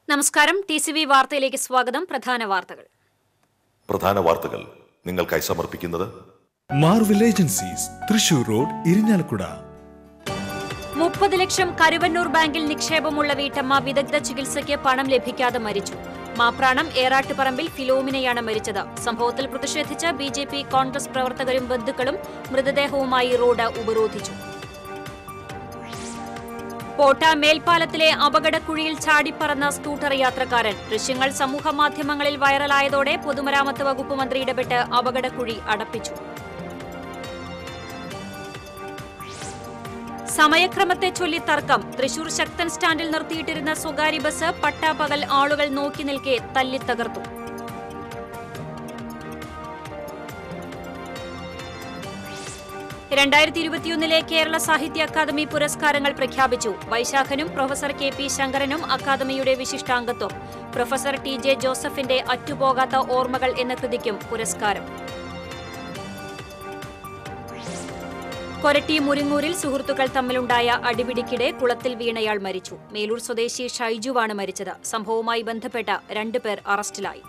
നമസ്കാരം T C V വാർത്തയിലേക്ക് സ്വാഗതം പ്രധാന വാർത്തകൾ പ്രധാന വാർത്തകൾ നിങ്ങൾക്കായി സമർപ്പിക്കുന്നത് Marvel agencies Thrissur road Irinjalakuda മുപ്പത് ലക്ഷം കരുവന്നൂർ ബാങ്കിൽ നിക്ഷേപമുള്ള വീട്ടമ്മ വിദഗ്ധ ചികിത്സയ്ക്ക് പണം ലഭിക്കാതെ മരിച്ചു മാപ്രാണം ഏറാട്ടുപറമ്പിൽ ഫിലോമിനയാണ് മരിച്ചത് സംഭവത്തിൽ പ്രതിഷേധിച്ച് ബി ജെ പി കോൺഗ്രസ് പ്രവർത്തകരും ബന്ധുക്കളും മൃതദേഹവുമായി റോഡ് ഉപരോധിച്ചു പോട്ട മേൽപ്പാലത്തിലെ അപകടക്കുഴിയിൽ ചാടിപ്പറന്ന സ്കൂട്ടർ യാത്രക്കാരൻ ദൃശ്യങ്ങൾ സമൂഹമാധ്യമങ്ങളിൽ വൈറലായതോടെ പൊതുമരാമത്ത് വകുപ്പ് മന്ത്രി ഇടപെട്ട് അപകടക്കുഴി അടപ്പിച്ചു സമയക്രമത്തെ ചൊല്ലി തർക്കം തൃശൂർ ശക്തൻ സ്റ്റാൻഡിൽ നിർത്തിയിട്ടിരുന്ന സ്വകാര്യ ബസ് പട്ടാപ്പകൽ ആളുകൾ നോക്കി നിൽക്കെ തല്ലിത്തകർത്തു രണ്ടായിരത്തി ഇരുപത്തിയൊന്നിലെ കേരള സാഹിത്യ അക്കാദമി പുരസ്കാരങ്ങൾ പ്രഖ്യാപിച്ചു വൈശാഖനും പ്രൊഫസർ കെ പി ശങ്കരനും അക്കാദമിയുടെ വിശിഷ്ടാംഗത്വം പ്രൊഫസർ ടി ജെ ജോസഫിന്റെ അറ്റുപോകാത്ത ഓർമ്മകൾ എന്ന കൃതിക്കും പുരസ്കാരം കൊരട്ടി മുരിങ്ങൂരിൽ സുഹൃത്തുക്കൾ തമ്മിലുണ്ടായ അടിപിടിക്കിടെ കുളത്തിൽ വീണയാൾ മരിച്ചു മേലൂർ സ്വദേശി ഷൈജുവാണ് മരിച്ചത് സംഭവവുമായി ബന്ധപ്പെട്ട രണ്ടുപേർ അറസ്റ്റിലായി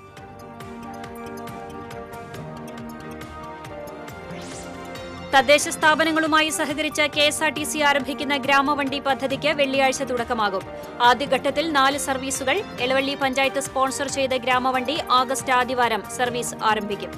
തദ്ദേശ സ്ഥാപനങ്ങളുമായി സഹകരിച്ച് K S R T C ആരംഭിക്കുന്ന ഗ്രാമവണ്ടി പദ്ധതിക്ക് വെള്ളിയാഴ്ച തുടക്കമാകും ആദ്യഘട്ടത്തിൽ നാല് സർവീസുകൾ എളവള്ളി പഞ്ചായത്ത് സ്പോൺസർ ചെയ്ത ഗ്രാമവണ്ടി ആഗസ്റ്റ് ആദ്യവാരം സർവീസ് ആരംഭിക്കും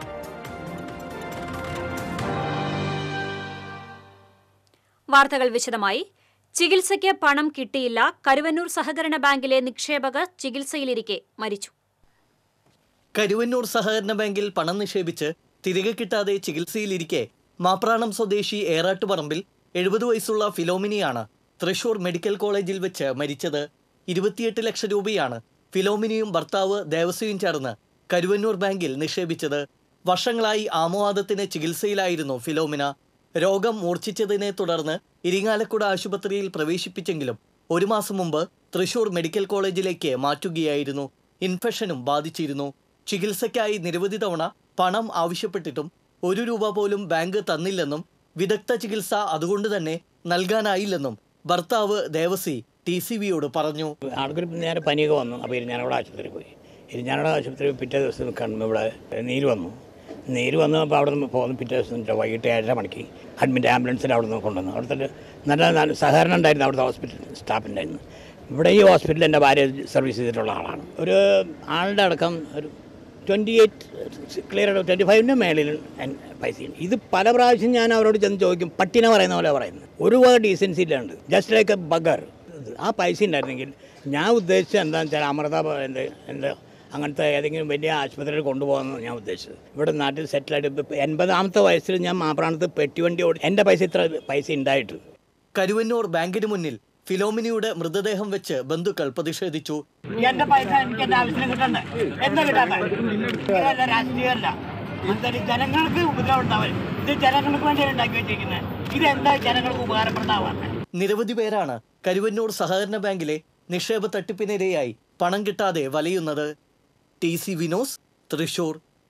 വാർത്തകൾ വിശദമായി ചികിത്സയ്ക്ക് പണം കിട്ടിയില്ല കരുവന്നൂർ സഹകരണ ബാങ്കിലെ നിക്ഷേപകർ ചികിത്സയിലിരിക്കെ മരിച്ചു കരുവന്നൂർ സഹകരണ ബാങ്കിൽ പണം നിക്ഷേപിച്ച് തിരികെ കിട്ടാതെ ചികിത്സയിലിരിക്കെ മാപ്രാണം സ്വദേശി ഏറാട്ടുപറമ്പിൽ എഴുപത് വയസ്സുള്ള ഫിലോമിനിയാണ് തൃശൂർ മെഡിക്കൽ കോളേജിൽ വെച്ച് മരിച്ചത് ഇരുപത്തിയെട്ട് ലക്ഷം രൂപയാണ് ഫിലോമിനിയും ഭർത്താവ് ദേവസ്വയും ചേർന്ന് കരുവന്നൂർ ബാങ്കിൽ നിക്ഷേപിച്ചത് വർഷങ്ങളായി ആമവാദത്തിന് ചികിത്സയിലായിരുന്നു ഫിലോമിന രോഗം മൂർച്ഛിച്ചതിനെ തുടർന്ന് ഇരിങ്ങാലക്കുട ആശുപത്രിയിൽ പ്രവേശിപ്പിച്ചെങ്കിലും ഒരു മാസം മുമ്പ് തൃശൂർ മെഡിക്കൽ കോളേജിലേക്ക് മാറ്റുകയായിരുന്നു ഇൻഫെക്ഷനും ബാധിച്ചിരുന്നു ചികിത്സയ്ക്കായി നിരവധി തവണ പണം ആവശ്യപ്പെട്ടിട്ടും ഒരു രൂപ പോലും ബാങ്ക് തന്നില്ലെന്നും വിദഗ്ധ ചികിത്സ അതുകൊണ്ട് തന്നെ നൽകാനായില്ലെന്നും ഭർത്താവ് ദേവസി ടി സി വിയോട് പറഞ്ഞു ആൾക്കൊരു നേരെ പനിയൊക്കെ വന്നു അപ്പോൾ ഇരിഞ്ഞാലക്കുട ആശുപത്രിയിൽ പോയി ഇരിഞ്ഞാലക്കുട ആശുപത്രി പിറ്റേ ദിവസം കാണുമ്പോൾ ഇവിടെ നീര് വന്നു നീര് വന്നു അപ്പോൾ അവിടെ നിന്ന് പോകുന്നു പിറ്റേ ദിവസം വൈകിട്ട് ഏഴര മണിക്ക് അഡ്മിറ്റ് ആംബുലൻസിൽ അവിടെ നിന്ന് കൊണ്ടുവന്നു അവിടുത്തെ നല്ല നല്ല സഹകരണം ഉണ്ടായിരുന്നു അവിടുത്തെ ഹോസ്പിറ്റൽ സ്റ്റാഫിൻ്റെന്ന് ഇവിടെ ഈ ഹോസ്പിറ്റലിൽ എൻ്റെ ഭാര്യ സർവീസ് ചെയ്തിട്ടുള്ള ആളാണ് ഒരു ആളുടെ അടക്കം ഒരു ട്വൻറ്റി എയ്റ്റ് ക്ലിയർ ട്വൻറ്റി ഫൈവിൻ്റെ മേളിൽ എൻ- പൈസയുണ്ട് ഇത് പല പ്രാവശ്യം ഞാൻ അവരോട് ചെന്ന് ചോദിക്കും പട്ടിനെ പറയുന്ന പോലെ പറയുന്നത് ഒരുപാട് ഡീസൻസി ഇല്ലാണ്ട് ജസ്റ്റ് ലൈക്ക് എ ബഗർ ആ പൈസ ഉണ്ടായിരുന്നെങ്കിൽ ഞാൻ ഉദ്ദേശിച്ചത് എന്താണെന്ന് വെച്ചാൽ അമൃത എൻ്റെ എൻ്റെ അങ്ങനത്തെ ഏതെങ്കിലും വലിയ ആശുപത്രിയിൽ കൊണ്ടുപോകാമെന്ന് ഞാൻ ഉദ്ദേശിച്ചത് ഇവിടെ നാട്ടിൽ സെറ്റിലായിട്ട് ഇപ്പം എൺപതാമത്തെ വയസ്സിൽ ഞാൻ മാപ്രാണത്ത് പെട്ടിവണ്ടി ഓടി എൻ്റെ പൈസ ഇത്ര പൈസ ഉണ്ടായിട്ട് കരുവന്നൂർ ബാങ്കിന് മുന്നിൽ ഫിലോമിനിയുടെ മൃതദേഹം വെച്ച് ബന്ധുക്കൾ പ്രതിഷേധിച്ചു എന്റെ പൈസ എനിക്ക് എന്റെ ആവശ്യത്തിന് കിട്ടണ്ടേ എന്താ കിട്ടാത്ത ഇതല്ല രാഷ്ട്രീയമല്ല എന്തായാലും ജനങ്ങൾക്ക് ഉപദ്രവം ഉണ്ടാവും ഇത് ജനങ്ങൾക്ക് വേണ്ടി ഉണ്ടാക്കി വെച്ചിരിക്കുന്നത് ഇതെന്താ ജനങ്ങൾക്ക് ഉപകാരപ്രദമാവാൻ നിരവധി പേരാണ് കരുവന്നൂർ സഹകരണ ബാങ്കിലെ നിക്ഷേപ തട്ടിപ്പിനിരയായി പണം കിട്ടാതെ വലയുന്നത് T C V news Thrissur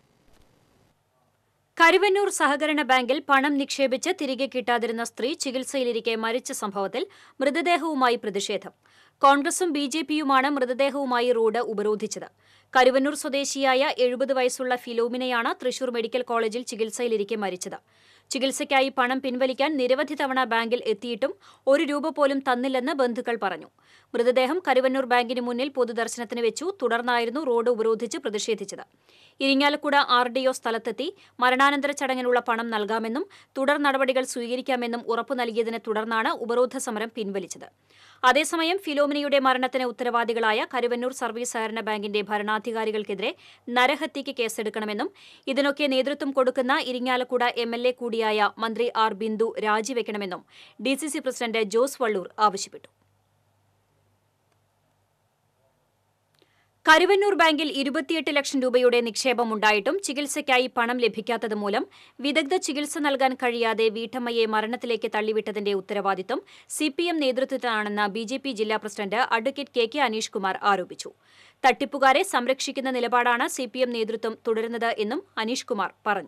Karuvannur സഹകരണ ബാങ്കിൽ പണം നിക്ഷേപിച്ച് തിരികെ കിട്ടാതിരുന്ന സ്ത്രീ ചികിത്സയിലിരിക്കെ മരിച്ച സംഭവത്തിൽ മൃതദേഹവുമായി പ്രതിഷേധം കോൺഗ്രസും ബി ജെ പിയുമാണ് മൃതദേഹവുമായി റോഡ് ഉപരോധിച്ചത് കരുവന്നൂർ സ്വദേശിയായ എഴുപത് വയസ്സുള്ള ഫിലോമിനയാണ് തൃശൂർ മെഡിക്കൽ കോളേജിൽ ചികിത്സയിലിരിക്കെ മരിച്ചത് ചികിത്സയ്ക്കായി പണം പിൻവലിക്കാൻ നിരവധി തവണ ബാങ്കിൽ എത്തിയിട്ടും ഒരു രൂപ പോലും തന്നില്ലെന്ന് ബന്ധുക്കൾ പറഞ്ഞു മൃതദേഹം കരുവന്നൂർ ബാങ്കിന് മുന്നിൽ പൊതുദർശനത്തിന് വെച്ചു തുടർന്നായിരുന്നു റോഡ് ഉപരോധിച്ച് പ്രതിഷേധിച്ചത് ഇരിങ്ങാലക്കുട ആർ ഡി ഒ സ്ഥലത്തെത്തി മരണാനന്തര ചടങ്ങിനുള്ള പണം നൽകാമെന്നും തുടർ നടപടികൾ സ്വീകരിക്കാമെന്നും ഉറപ്പു നൽകിയതിനെ തുടർന്നാണ് ഉപരോധ സമരം പിൻവലിച്ചത് അതേസമയം ഫിലോമിനയുടെ മരണത്തിന് ഉത്തരവാദികളായ കരുവന്നൂർ സർവീസ് സഹകരണ ബാങ്കിന്റെ ഭരണാധികാരികൾക്കെതിരെ നരഹത്യയ്ക്ക് കേസെടുക്കണമെന്നും ഇതിനൊക്കെ നേതൃത്വം കൊടുക്കുന്ന ഇരിങ്ങാലക്കുട എം എൽ എ കൂടിയായ മന്ത്രി ആർ ബിന്ദു രാജിവെക്കണമെന്നും D C C president Jose Valloor ആവശ്യപ്പെട്ടു കരുവന്നൂർ ബാങ്കിൽ ഇരുപത്തിയെട്ട് ലക്ഷം രൂപയുടെ നിക്ഷേപമുണ്ടായിട്ടും ചികിത്സയ്ക്കായി പണം ലഭിക്കാത്തത് മൂലം വിദഗ്ധ ചികിത്സ നൽകാൻ കഴിയാതെ വീട്ടമ്മയെ മരണത്തിലേക്ക് തള്ളിവിട്ടതിന്റെ ഉത്തരവാദിത്തം സിപിഎം നേതൃത്വത്തിലാണെന്ന് ബി ജെ പി ജില്ലാ president advocate K K Aneesh Kumar ആരോപിച്ചു തട്ടിപ്പുകാരെ സംരക്ഷിക്കുന്ന നിലപാടാണ് സിപിഎം നേതൃത്വം തുടരുന്നത് എന്നും അനീഷ് കുമാർ പറഞ്ഞു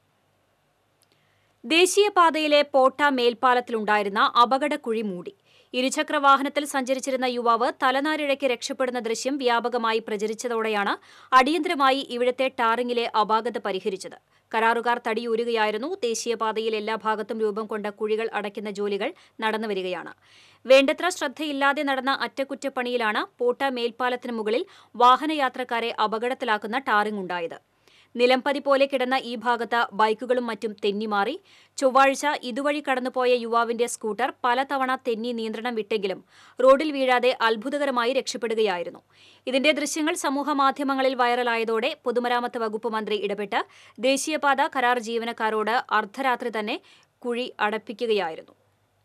ദേശീയപാതയിലെ പോട്ട മേൽപ്പാലത്തിലുണ്ടായിരുന്ന അപകടക്കുഴി മൂടി ഇരുചക്ര വാഹനത്തിൽ സഞ്ചരിച്ചിരുന്ന യുവാവ് തലനാരിഴയ്ക്ക് രക്ഷപ്പെടുന്ന ദൃശ്യം വ്യാപകമായി പ്രചരിച്ചതോടെയാണ് അടിയന്തരമായി ഇവിടുത്തെ ടാറിങ്ങിലെ അപാകത പരിഹരിച്ചത് കരാറുകാർ തടിയൂരുകയായിരുന്നു ദേശീയപാതയിൽ എല്ലാ ഭാഗത്തും രൂപം കൊണ്ട കുഴികൾ അടയ്ക്കുന്ന ജോലികൾ നടന്നുവരികയാണ് വേണ്ടത്ര ശ്രദ്ധയില്ലാതെ നടന്ന അറ്റകുറ്റപ്പണിയിലാണ് പോട്ട മേൽപ്പാലത്തിന് മുകളിൽ വാഹനയാത്രക്കാരെ അപകടത്തിലാക്കുന്ന ടാറിംഗ് ഉണ്ടായത് നിലംപതി പോലെ കിടന്ന ഈ ഭാഗത്ത് ബൈക്കുകളും മറ്റും തെന്നിമാറി ചൊവ്വാഴ്ച ഇതുവഴി കടന്നുപോയ യുവാവിന്റെ സ്കൂട്ടർ പലതവണ തെന്നി നിയന്ത്രണം വിട്ടെങ്കിലും റോഡിൽ വീഴാതെ അത്ഭുതകരമായി രക്ഷപ്പെടുകയായിരുന്നു ഇതിന്റെ ദൃശ്യങ്ങൾ സമൂഹമാധ്യമങ്ങളിൽ വൈറലായതോടെ പൊതുമരാമത്ത് വകുപ്പ് മന്ത്രി ഇടപെട്ട് ദേശീയപാത കരാർ ജീവനക്കാരോട് അർദ്ധരാത്രി തന്നെ കുഴി അടപ്പിക്കുകയായിരുന്നു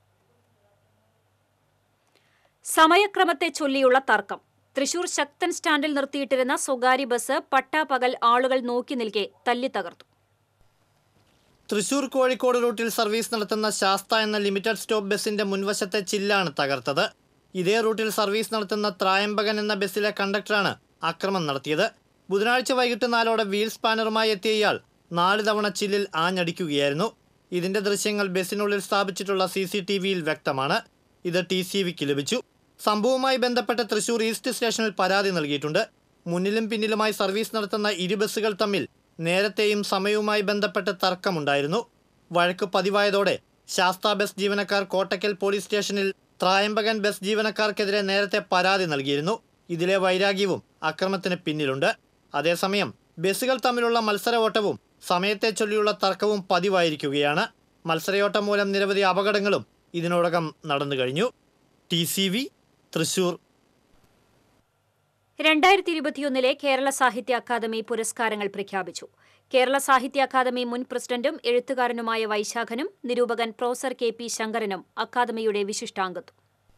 സമയക്രമത്തെ ചൊല്ലിയുള്ള തർക്കം തൃശൂർ ശക്തൻ സ്റ്റാൻഡിൽ നിർത്തിയിട്ടിരുന്ന സ്വകാര്യ ബസ് പട്ടാപകൽ ആളുകൾ നോക്കി നിൽക്കെ തല്ലി തകർത്തു തൃശൂർ കോഴിക്കോട് റൂട്ടിൽ സർവീസ് നടത്തുന്ന ശാസ്ത എന്ന ലിമിറ്റഡ് സ്റ്റോപ്പ് ബസിന്റെ മുൻവശത്തെ ചില്ലാണ് തകർത്തത് ഇതേ റൂട്ടിൽ സർവീസ് നടത്തുന്ന ത്രായമ്പകൻ എന്ന ബസ്സിലെ കണ്ടക്ടറാണ് ആക്രമണം നടത്തിയത് ബുധനാഴ്ച വൈകിട്ട് നാലോടെ വീൽ സ്പാനറുമായി എത്തിയ ഇയാൾ നാല് തവണ ചില്ലിൽ ആഞ്ഞടിക്കുകയായിരുന്നു ഇതിന്റെ ദൃശ്യങ്ങൾ ബസ്സിനുള്ളിൽ സ്ഥാപിച്ചിട്ടുള്ള സി സി ടി വിയിൽ വ്യക്തമാണ് ഇത് ടി സി വിക്ക് ലഭിച്ചു സംഭവവുമായി ബന്ധപ്പെട്ട് തൃശൂർ ഈസ്റ്റ് സ്റ്റേഷനിൽ പരാതി നൽകിയിട്ടുണ്ട് മുന്നിലും പിന്നിലുമായി സർവീസ് നടത്തുന്ന ഇരു ബസ്സുകൾ തമ്മിൽ നേരത്തെയും സമയവുമായി ബന്ധപ്പെട്ട് തർക്കമുണ്ടായിരുന്നു വഴക്ക് പതിവായതോടെ ശാസ്ത ബസ് ജീവനക്കാർ കോട്ടക്കൽ പോലീസ് സ്റ്റേഷനിൽ ത്രായമ്പകൻ ബസ് ജീവനക്കാർക്കെതിരെ നേരത്തെ പരാതി നൽകിയിരുന്നു ഇതിലെ വൈരാഗ്യവും അക്രമത്തിന് പിന്നിലുണ്ട് അതേസമയം ബസ്സുകൾ തമ്മിലുള്ള മത്സര ഓട്ടവും സമയത്തെ ചൊല്ലിയുള്ള തർക്കവും പതിവായിരിക്കുകയാണ് മത്സരയോട്ടം മൂലം നിരവധി അപകടങ്ങളും ഇതിനോടകം നടന്നു കഴിഞ്ഞു ടി സി വി തൃശൂർ രണ്ടായിരത്തി ഇരുപത്തിയൊന്നിലെ കേരള സാഹിത്യ അക്കാദമി പുരസ്കാരങ്ങൾ പ്രഖ്യാപിച്ചു കേരള സാഹിത്യ അക്കാദമി മുൻ പ്രസിഡന്റും എഴുത്തുകാരനുമായ വൈശാഖനും നിരൂപകൻ പ്രൊഫസർ കെ പി ശങ്കരനും അക്കാദമിയുടെ വിശിഷ്ടാംഗത്വം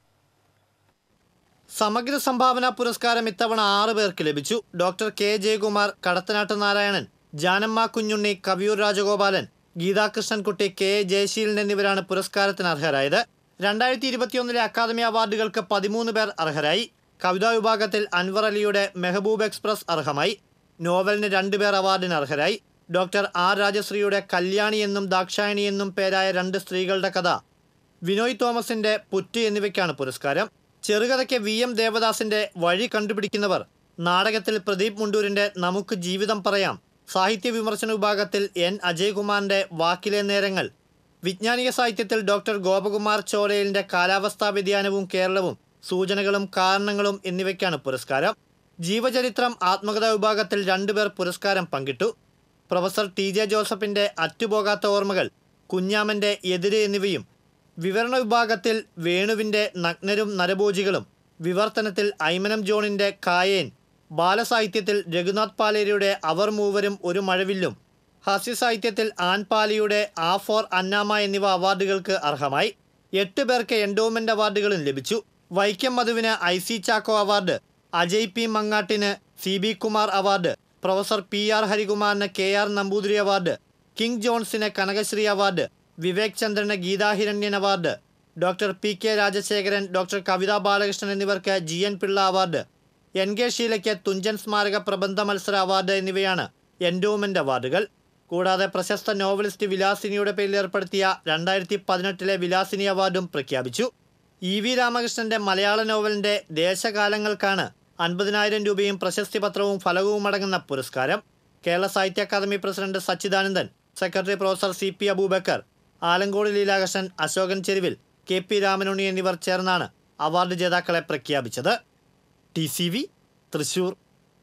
സമഗ്ര സംഭാവന പുരസ്കാരം ഇത്തവണ ആറ് പേർക്ക് ലഭിച്ചു doctor K Jayakumar Kadathanattu Narayanan Janamma Kunjunni Kaviyoor Rajagopalan Geethakrishnankutty K A Jayaseelan എന്നിവരാണ് പുരസ്കാരത്തിന് അർഹരായത് രണ്ടായിരത്തി ഇരുപത്തിയൊന്നിലെ അക്കാദമി അവാർഡുകൾക്ക് പതിമൂന്ന് പേർ അർഹരായി കവിതാ വിഭാഗത്തിൽ അൻവർ അലിയുടെ മെഹബൂബ് എക്സ്പ്രസ് അർഹമായി നോവലിന് രണ്ടുപേർ അവാർഡിന് അർഹരായി ഡോക്ടർ ആർ രാജശ്രീയുടെ കല്യാണി എന്നും ദാക്ഷായണി എന്നും പേരായ രണ്ട് സ്ത്രീകളുടെ കഥ വിനോയ് തോമസിന്റെ പുറ്റ് എന്നിവയ്ക്കാണ് പുരസ്കാരം ചെറുകഥയ്ക്ക് വി എം ദേവദാസിന്റെ വഴി കണ്ടുപിടിക്കുന്നവർ നാടകത്തിൽ പ്രദീപ് മുണ്ടൂരിന്റെ നമുക്ക് ജീവിതം പറയാം സാഹിത്യ വിമർശന വിഭാഗത്തിൽ എൻ അജയ്കുമാറിന്റെ വാക്കിലെ നേരങ്ങൾ വിജ്ഞാനിക സാഹിത്യത്തിൽ ഡോക്ടർ ഗോപകുമാർ ചോലയിലിന്റെ കാലാവസ്ഥാ വ്യതിയാനവും കേരളവും സൂചനകളും കാരണങ്ങളും എന്നിവയ്ക്കാണ് പുരസ്കാരം ജീവചരിത്രം ആത്മകഥാ വിഭാഗത്തിൽ രണ്ടുപേർ പുരസ്കാരം പങ്കിട്ടു പ്രൊഫസർ ടി ജെ ജോസഫിന്റെ അറ്റുപോകാത്ത ഓർമ്മകൾ കുഞ്ഞാമന്റെ എതിര് എന്നിവയും വിവരണ വിഭാഗത്തിൽ വേണുവിന്റെ നഗ്നരും നരഭോജികളും വിവർത്തനത്തിൽ ഐമനം ജോണിന്റെ കായേൻ ബാലസാഹിത്യത്തിൽ രഘുനാഥ് പാലേരിയുടെ അവർ മൂവരും ഒരു മഴവില്ലും ഹാസ്യസാഹിത്യത്തിൽ ആൻപാലിയുടെ ആ ഫോർ അന്നാമ എന്നിവ അവാർഡുകൾക്ക് അർഹമായി എട്ട് പേർക്ക് എൻഡോമെന്റ് അവാർഡുകളും ലഭിച്ചു വൈക്കം മധുവിന് I C Chacko award Ajay P മങ്ങാട്ടിന് C B Kumar award professor P R ഹരികുമാറിന് K R Namboothiri award King ജോൺസിന് കനകശ്രീ അവാർഡ് വിവേക് ചന്ദ്രന് Geethahiranyan award doctor P K Rajasekharan doctor Kavitha Balakrishnan എന്നിവർക്ക് G N Pillai award N K ഷീലയ്ക്ക് തുഞ്ചൻ സ്മാരക പ്രബന്ധ മത്സര അവാർഡ് എന്നിവയാണ് എൻഡോമെന്റ് അവാർഡുകൾ കൂടാതെ പ്രശസ്ത നോവലിസ്റ്റ് വിലാസിനിയുടെ പേരിൽ ഏർപ്പെടുത്തിയ രണ്ടായിരത്തി പതിനെട്ടിലെ വിലാസിനി അവാർഡും പ്രഖ്യാപിച്ചു ഇ വി രാമകൃഷ്ണന്റെ മലയാള നോവലിന്റെ ദേശകാലങ്ങൾക്കാണ് അൻപതിനായിരം രൂപയും പ്രശസ്തി പത്രവും ഫലകവും അടങ്ങുന്ന പുരസ്കാരം Kerala Sahitya Akademi president Sachidanandan secretary professor C P Aboobacker Alankode Leelakrishnan Asokan Cheruvil K P Ramanunni എന്നിവർ ചേർന്നാണ് അവാർഡ് ജേതാക്കളെ പ്രഖ്യാപിച്ചത് T C V Thrissur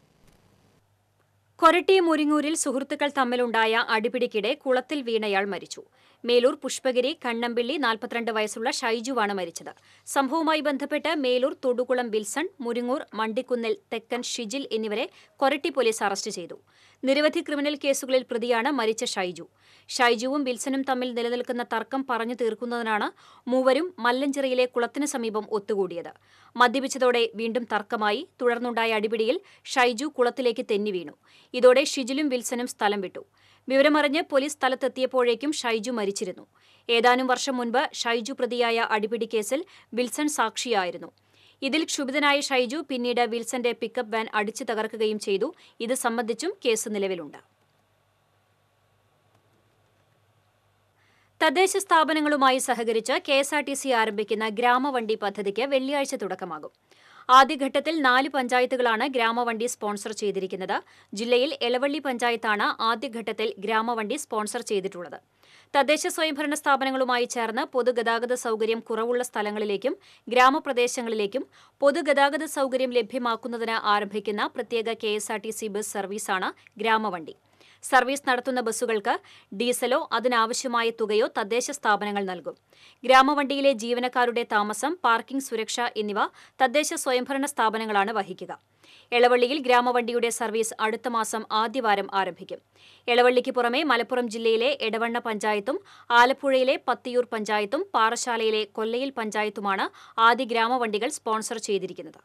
Koratty മുരിങ്ങൂരിൽ സുഹൃത്തുക്കൾ തമ്മിലുണ്ടായ അടിപിടിക്കിടെ കുളത്തിൽ വീണയാൾ മരിച്ചു മേലൂർ പുഷ്പഗിരി കണ്ണമ്പിള്ളി നാൽപ്പത്തിരണ്ട് വയസ്സുള്ള ഷൈജുവാണ് മരിച്ചത് സംഭവവുമായി ബന്ധപ്പെട്ട് മേലൂർ തൊടുകുളം വിൽസൺ മുരിങ്ങൂർ മണ്ടിക്കുന്നിൽ തെക്കൻ ഷിജിൽ എന്നിവരെ കൊരട്ടി പോലീസ് അറസ്റ്റ് ചെയ്തു നിരവധി ക്രിമിനൽ കേസുകളിൽ പ്രതിയാണ് മരിച്ച ഷൈജു ഷൈജുവും വിൽസനും തമ്മിൽ നിലനിൽക്കുന്ന തർക്കം പറഞ്ഞു തീർക്കുന്നതിനാണ് മൂവരും മല്ലഞ്ചിറയിലെ കുളത്തിന് സമീപം ഒത്തുകൂടിയത് മദ്യപിച്ചതോടെ വീണ്ടും തർക്കമായി തുടർന്നുണ്ടായ അടിപിടിയിൽ ഷൈജു കുളത്തിലേക്ക് തെന്നി വീണു ഇതോടെ ഷിജിലും വിൽസനും സ്ഥലം വിട്ടു വിവരമറിഞ്ഞ് പോലീസ് സ്ഥലത്തെത്തിയപ്പോഴേക്കും ഷൈജു മരിച്ചിരുന്നു ഏതാനും വർഷം മുൻപ് ഷൈജു പ്രതിയായ അടിപിടി കേസിൽ വിൽസൺ സാക്ഷിയായിരുന്നു ഇതിൽ ക്ഷുഭിതനായ ഷൈജു പിന്നീട് വിൽസന്റെ പിക്കപ്പ് വാൻ അടിച്ചു തകർക്കുകയും ചെയ്തു ഇത് സംബന്ധിച്ചും കേസ് നിലവിലുണ്ട് തദ്ദേശ സ്ഥാപനങ്ങളുമായി സഹകരിച്ച് K S R T C ആരംഭിക്കുന്ന ഗ്രാമവണ്ടി പദ്ധതിക്ക് വെള്ളിയാഴ്ച തുടക്കമാകും ആദ്യഘട്ടത്തിൽ നാല് പഞ്ചായത്തുകളാണ് ഗ്രാമവണ്ടി സ്പോൺസർ ചെയ്തിരിക്കുന്നത് ജില്ലയിൽ എളവള്ളി പഞ്ചായത്താണ് ആദ്യഘട്ടത്തിൽ ഗ്രാമവണ്ടി സ്പോൺസർ ചെയ്തിട്ടുള്ളത് തദ്ദേശ സ്വയംഭരണ സ്ഥാപനങ്ങളുമായി ചേർന്ന് പൊതുഗതാഗത സൗകര്യം കുറവുള്ള സ്ഥലങ്ങളിലേക്കും ഗ്രാമപ്രദേശങ്ങളിലേക്കും പൊതുഗതാഗത സൗകര്യം ലഭ്യമാക്കുന്നതിന് ആരംഭിക്കുന്ന പ്രത്യേക K S R T C bus സർവീസാണ് ഗ്രാമവണ്ടി സർവീസ് നടത്തുന്ന ബസ്സുകൾക്ക് ഡീസലോ അതിനാവശ്യമായ തുകയോ തദ്ദേശ സ്ഥാപനങ്ങൾ നൽകും ഗ്രാമവണ്ടിയിലെ ജീവനക്കാരുടെ താമസം പാർക്കിംഗ് സുരക്ഷ എന്നിവ തദ്ദേശ സ്വയംഭരണ സ്ഥാപനങ്ങളാണ് വഹിക്കുക എളവള്ളിയിൽ ഗ്രാമവണ്ടിയുടെ സർവീസ് അടുത്ത മാസം ആദ്യവാരം ആരംഭിക്കും എളവള്ളിക്ക് പുറമെ മലപ്പുറം ജില്ലയിലെ എടവണ്ണ പഞ്ചായത്തും ആലപ്പുഴയിലെ പത്തിയൂർ പഞ്ചായത്തും പാറശാലയിലെ കൊല്ലയിൽ പഞ്ചായത്തുമാണ് ആദ്യ ഗ്രാമവണ്ടികൾ സ്പോൺസർ ചെയ്തിരിക്കുന്നത്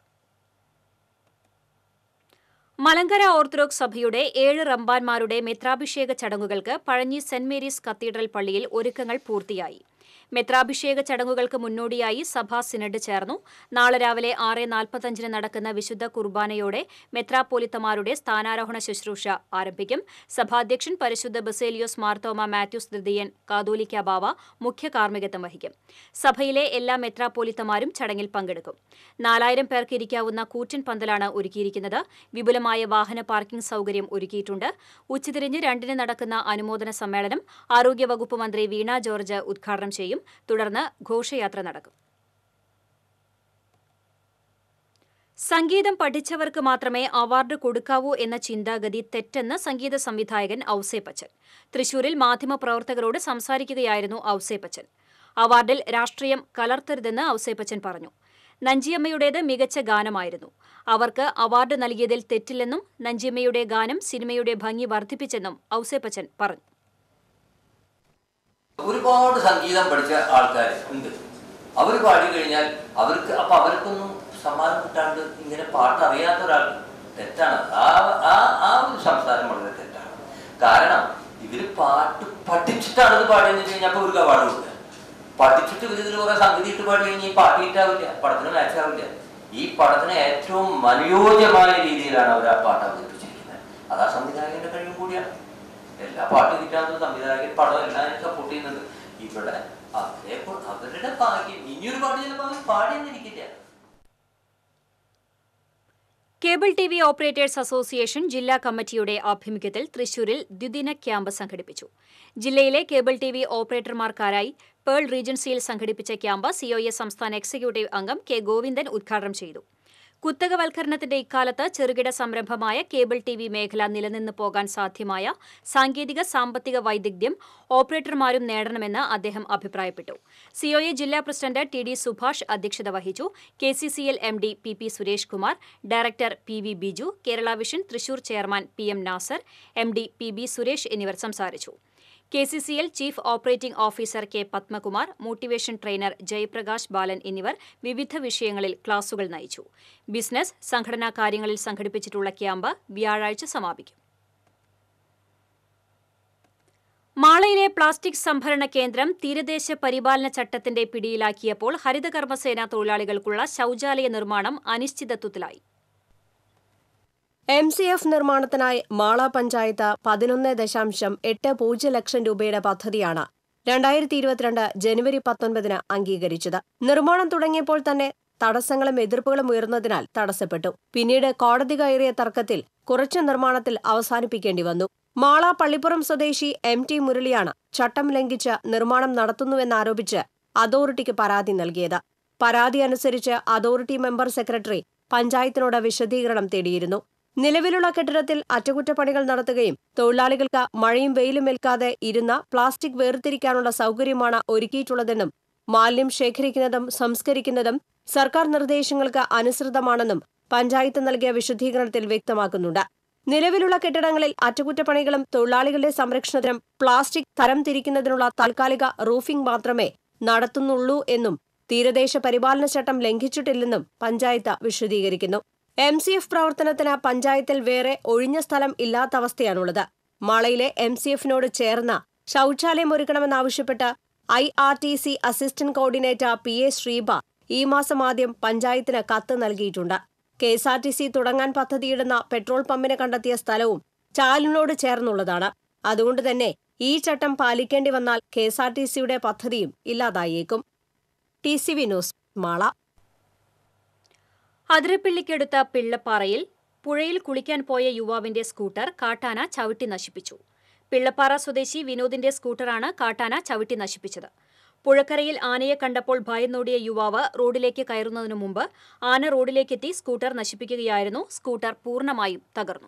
മലങ്കര ഓർത്തഡോക്സ് സഭയുടെ ഏഴ് റമ്പാന്മാരുടെ മെത്രാഭിഷേക ചടങ്ങുകൾക്ക് പഴഞ്ഞി സെന്റ് മേരീസ് കത്തീഡ്രൽ പള്ളിയിൽ ഒരുക്കങ്ങൾ പൂർത്തിയായി മെത്രാഭിഷേക ചടങ്ങുകൾക്ക് മുന്നോടിയായി സഭാ സിനഡ് ചേർന്നു നാളെ രാവിലെ ആറ് നാൽപ്പത്തഞ്ചിന് നടക്കുന്ന വിശുദ്ധ കുർബാനയോടെ മെത്രാപ്പോലിത്തമാരുടെ സ്ഥാനാരോഹണ ശുശ്രൂഷ ആരംഭിക്കും സഭാധ്യക്ഷൻ പരിശുദ്ധ ബസേലിയോസ് മാർത്തോമ മാത്യൂസ് തൃതീയൻ കാതോലിക്ക ബാവ മുഖ്യ കാർമ്മികത്വം വഹിക്കും സഭയിലെ എല്ലാ മെത്രാപ്പോലിത്തമാരും ചടങ്ങിൽ പങ്കെടുക്കും നാലായിരം പേർക്ക് ഇരിക്കാവുന്ന കൂറ്റൻ പന്തലാണ് ഒരുക്കിയിരിക്കുന്നത് വിപുലമായ വാഹന പാർക്കിംഗ് സൗകര്യം ഒരുക്കിയിട്ടുണ്ട് ഉച്ചതിരിഞ്ഞ് രണ്ടിന് നടക്കുന്ന അനുമോദന സമ്മേളനം ആരോഗ്യവകുപ്പ് മന്ത്രി വീണ ജോർജ് ഉദ്ഘാടനം ചെയ്യും തുടർന്ന് ഘോഷയാത്ര നടക്കും സംഗീതം പഠിച്ചവർക്ക് മാത്രമേ അവാർഡ് കൊടുക്കാവൂ എന്ന ചിന്താഗതി തെറ്റെന്ന് സംഗീത സംവിധായകൻ ഔസേപ്പച്ചൻ തൃശൂരിൽ മാധ്യമപ്രവർത്തകരോട് സംസാരിക്കുകയായിരുന്നു ഔസേപ്പച്ചൻ അവാർഡിൽ രാഷ്ട്രീയം കലർത്തരുതെന്ന് ഔസേപ്പച്ചൻ പറഞ്ഞു നഞ്ചിയമ്മയുടേത് മികച്ച ഗാനമായിരുന്നു അവർക്ക് അവാർഡ് നൽകിയതിൽ തെറ്റില്ലെന്നും നഞ്ചിയമ്മയുടെ ഗാനം സിനിമയുടെ ഭംഗി വർദ്ധിപ്പിച്ചെന്നും ഔസേപ്പച്ചൻ പറഞ്ഞു ഒരുപാട് സംഗീതം പഠിച്ച ആൾക്കാർ ഉണ്ട് അവർ പാടി കഴിഞ്ഞാൽ അവർക്ക് അപ്പൊ അവർക്കൊന്നും സമ്മാനം കിട്ടാണ്ട് ഇങ്ങനെ പാട്ട് അറിയാത്ത ഒരാൾ തെറ്റാണ് ആ ആ ആ ഒരു സംസാരം വളരെ തെറ്റാണ് കാരണം ഇവര് പാട്ട് പഠിച്ചിട്ടാണ് ഇത് പാടിയെന്ന് വെച്ച് കഴിഞ്ഞാൽ അപ്പൊ ഇവർക്ക് അവാർഡ് കൊടുക്കുക പഠിച്ചിട്ട് ഇവർ ഇതിൽ കുറെ സംഗതി ഇട്ട് പാടി കഴിഞ്ഞാൽ ഈ പാട്ട് ഹിറ്റാവില്ല പടത്തിന് മാച്ച് ആവില്ല ഈ പടത്തിന് ഏറ്റവും അനുയോജ്യമായ രീതിയിലാണ് അവർ ആ പാട്ട് അവതരിപ്പിച്ചിരിക്കുന്നത് അത് ആ സംവിധായകന്റെ കഴിവും കൂടിയാണ് എല്ലാ പാട്ടും ഹിറ്റാകുന്ന സംവിധായകൻ പടം എല്ലാവരും സപ്പോർട്ട് ചെയ്യുന്നുണ്ട് ഇവിടെ അവരെ കൊ- അവരുടെ ഭാഗ്യം ഇനിയൊരു പാട്ട് ചിലപ്പോൾ അവർ പാടിയെന്നിരിക്കില്ല cable T V operators association ജില്ലാ കമ്മിറ്റിയുടെ ആഭിമുഖ്യത്തിൽ തൃശൂരിൽ ദ്വിദിന ക്യാമ്പ് സംഘടിപ്പിച്ചു ജില്ലയിലെ കേബിൾ ടി വി ഓപ്പറേറ്റർമാർക്കാരായി പേൾ റീജൻസിയിൽ സംഘടിപ്പിച്ച ക്യാമ്പ് സിഒഎ സംസ്ഥാന എക്സിക്യൂട്ടീവ് അംഗം കെ ഗോവിന്ദൻ ഉദ്ഘാടനം ചെയ്തു കുത്തകവൽക്കരണത്തിന്റെ ഇക്കാലത്ത് ചെറുകിട സംരംഭമായ കേബിൾ ടി വി മേഖല നിലനിന്ന് പോകാൻ സാധ്യമായ സാങ്കേതിക സാമ്പത്തിക വൈദഗ്ധ്യം ഓപ്പറേറ്റർമാരും നേടണമെന്ന് അദ്ദേഹം അഭിപ്രായപ്പെട്ടു സിഒഎ ജില്ലാ പ്രസിഡന്റ് ടി ഡി സുഭാഷ് അധ്യക്ഷത വഹിച്ചു K C C L M D P P Suresh Kumar director P V Biju Kerala Vision Thrissur chairman P M Nasar M D P B Suresh എന്നിവർ സംസാരിച്ചു K C C L chief operating officer K Padmakumar motivation trainer Jayaprakash Balan എന്നിവർ വിവിധ വിഷയങ്ങളിൽ ക്ലാസുകൾ നയിച്ചു business സംഘടനാ കാര്യങ്ങളിൽ സംഘടിപ്പിച്ചിട്ടുള്ള ക്യാമ്പ് വ്യാഴാഴ്ച സമാപിക്കും മാളയിലെ പ്ലാസ്റ്റിക് സംഭരണ കേന്ദ്രം തീരദേശ പരിപാലന ചട്ടത്തിന്റെ പിടിയിലാക്കിയപ്പോൾ ഹരിതകർമ്മസേന തൊഴിലാളികൾക്കുള്ള ശൌചാലയ നിർമ്മാണം അനിശ്ചിതത്വത്തിലായി എം സി എഫ് നിർമ്മാണത്തിനായി മാള പഞ്ചായത്ത് പതിനൊന്ന് ദശാംശം എട്ട് പൂജ്യം ലക്ഷം രൂപയുടെ പദ്ധതിയാണ് രണ്ടായിരത്തി ഇരുപത്തിരണ്ട് ജനുവരി പത്തൊൻപതിന് അംഗീകരിച്ചത് നിർമ്മാണം തുടങ്ങിയപ്പോൾ തന്നെ തടസ്സങ്ങളും എതിർപ്പുകളും ഉയർന്നതിനാൽ തടസ്സപ്പെട്ടു പിന്നീട് കോടതി കയറിയ തർക്കത്തിൽ കുറച്ച് നിർമ്മാണത്തിൽ അവസാനിപ്പിക്കേണ്ടി വന്നു മാള പള്ളിപ്പുറം സ്വദേശി എം ടി മുരളിയാണ് ചട്ടം ലംഘിച്ച് നിർമ്മാണം നടത്തുന്നുവെന്നാരോപിച്ച് അതോറിറ്റിക്ക് പരാതി നൽകിയത് പരാതി അനുസരിച്ച് അതോറിറ്റി മെമ്പർ സെക്രട്ടറി പഞ്ചായത്തിനോട് വിശദീകരണം തേടിയിരുന്നു നിലവിലുള്ള കെട്ടിടത്തിൽ അറ്റകുറ്റപ്പണികൾ നടത്തുകയും തൊഴിലാളികൾക്ക് മഴയും വെയിലും ഏൽക്കാതെ ഇരുന്ന പ്ലാസ്റ്റിക് വേർതിരിക്കാനുള്ള സൗകര്യമാണ് ഒരുക്കിയിട്ടുള്ളതെന്നും മാലിന്യം ശേഖരിക്കുന്നതും സംസ്കരിക്കുന്നതും സർക്കാർ നിർദ്ദേശങ്ങൾക്ക് അനുസൃതമാണെന്നും പഞ്ചായത്ത് നൽകിയ വിശദീകരണത്തിൽ വ്യക്തമാക്കുന്നുണ്ട് നിലവിലുള്ള കെട്ടിടങ്ങളിൽ അറ്റകുറ്റപ്പണികളും തൊഴിലാളികളുടെ സംരക്ഷണത്തിനും പ്ലാസ്റ്റിക് തരം തിരിക്കുന്നതിനുള്ള താൽക്കാലിക റൂഫിംഗ് മാത്രമേ നടത്തുന്നുള്ളൂ എന്നും തീരദേശ പരിപാലന ചട്ടം ലംഘിച്ചിട്ടില്ലെന്നും പഞ്ചായത്ത് വിശദീകരിക്കുന്നു എം സി എഫ് പ്രവർത്തനത്തിന് പഞ്ചായത്തിൽ വേറെ ഒഴിഞ്ഞ സ്ഥലം ഇല്ലാത്ത അവസ്ഥയാണുള്ളത് മാളയിലെ എം സി എഫിനോട് ചേർന്ന ശൌചാലയം ഒരുക്കണമെന്നാവശ്യപ്പെട്ട് I R T C assistant coordinator P A Sreeba ഈ മാസം ആദ്യം പഞ്ചായത്തിന് കത്ത് നൽകിയിട്ടുണ്ട് K S R T C തുടങ്ങാൻ പദ്ധതിയിടുന്ന പെട്രോൾ പമ്പിന് കണ്ടെത്തിയ സ്ഥലവും ചാലിനോട് ചേർന്നുള്ളതാണ് അതുകൊണ്ട് തന്നെ ഈ ചട്ടം പാലിക്കേണ്ടി വന്നാൽ കെ എസ് ആർ ടി സിയുടെ പദ്ധതിയും ഇല്ലാതായേക്കും T C V news Mala അതിരപ്പിള്ളിക്കടുത്ത പിള്ളപ്പാറയിൽ പുഴയിൽ കുളിക്കാൻ പോയ യുവാവിന്റെ സ്കൂട്ടർ കാട്ടാന ചവിട്ടി നശിപ്പിച്ചു പിള്ളപ്പാറ സ്വദേശി വിനോദിന്റെ സ്കൂട്ടറാണ് കാട്ടാന ചവിട്ടി നശിപ്പിച്ചത് പുഴക്കരയിൽ ആനയെ കണ്ടപ്പോൾ ഭയന്നോടിയ യുവാവ് റോഡിലേക്ക് കയറുന്നതിനു മുമ്പ് ആന റോഡിലേക്കെത്തി സ്കൂട്ടർ നശിപ്പിക്കുകയായിരുന്നു സ്കൂട്ടർ പൂർണ്ണമായും തകർന്നു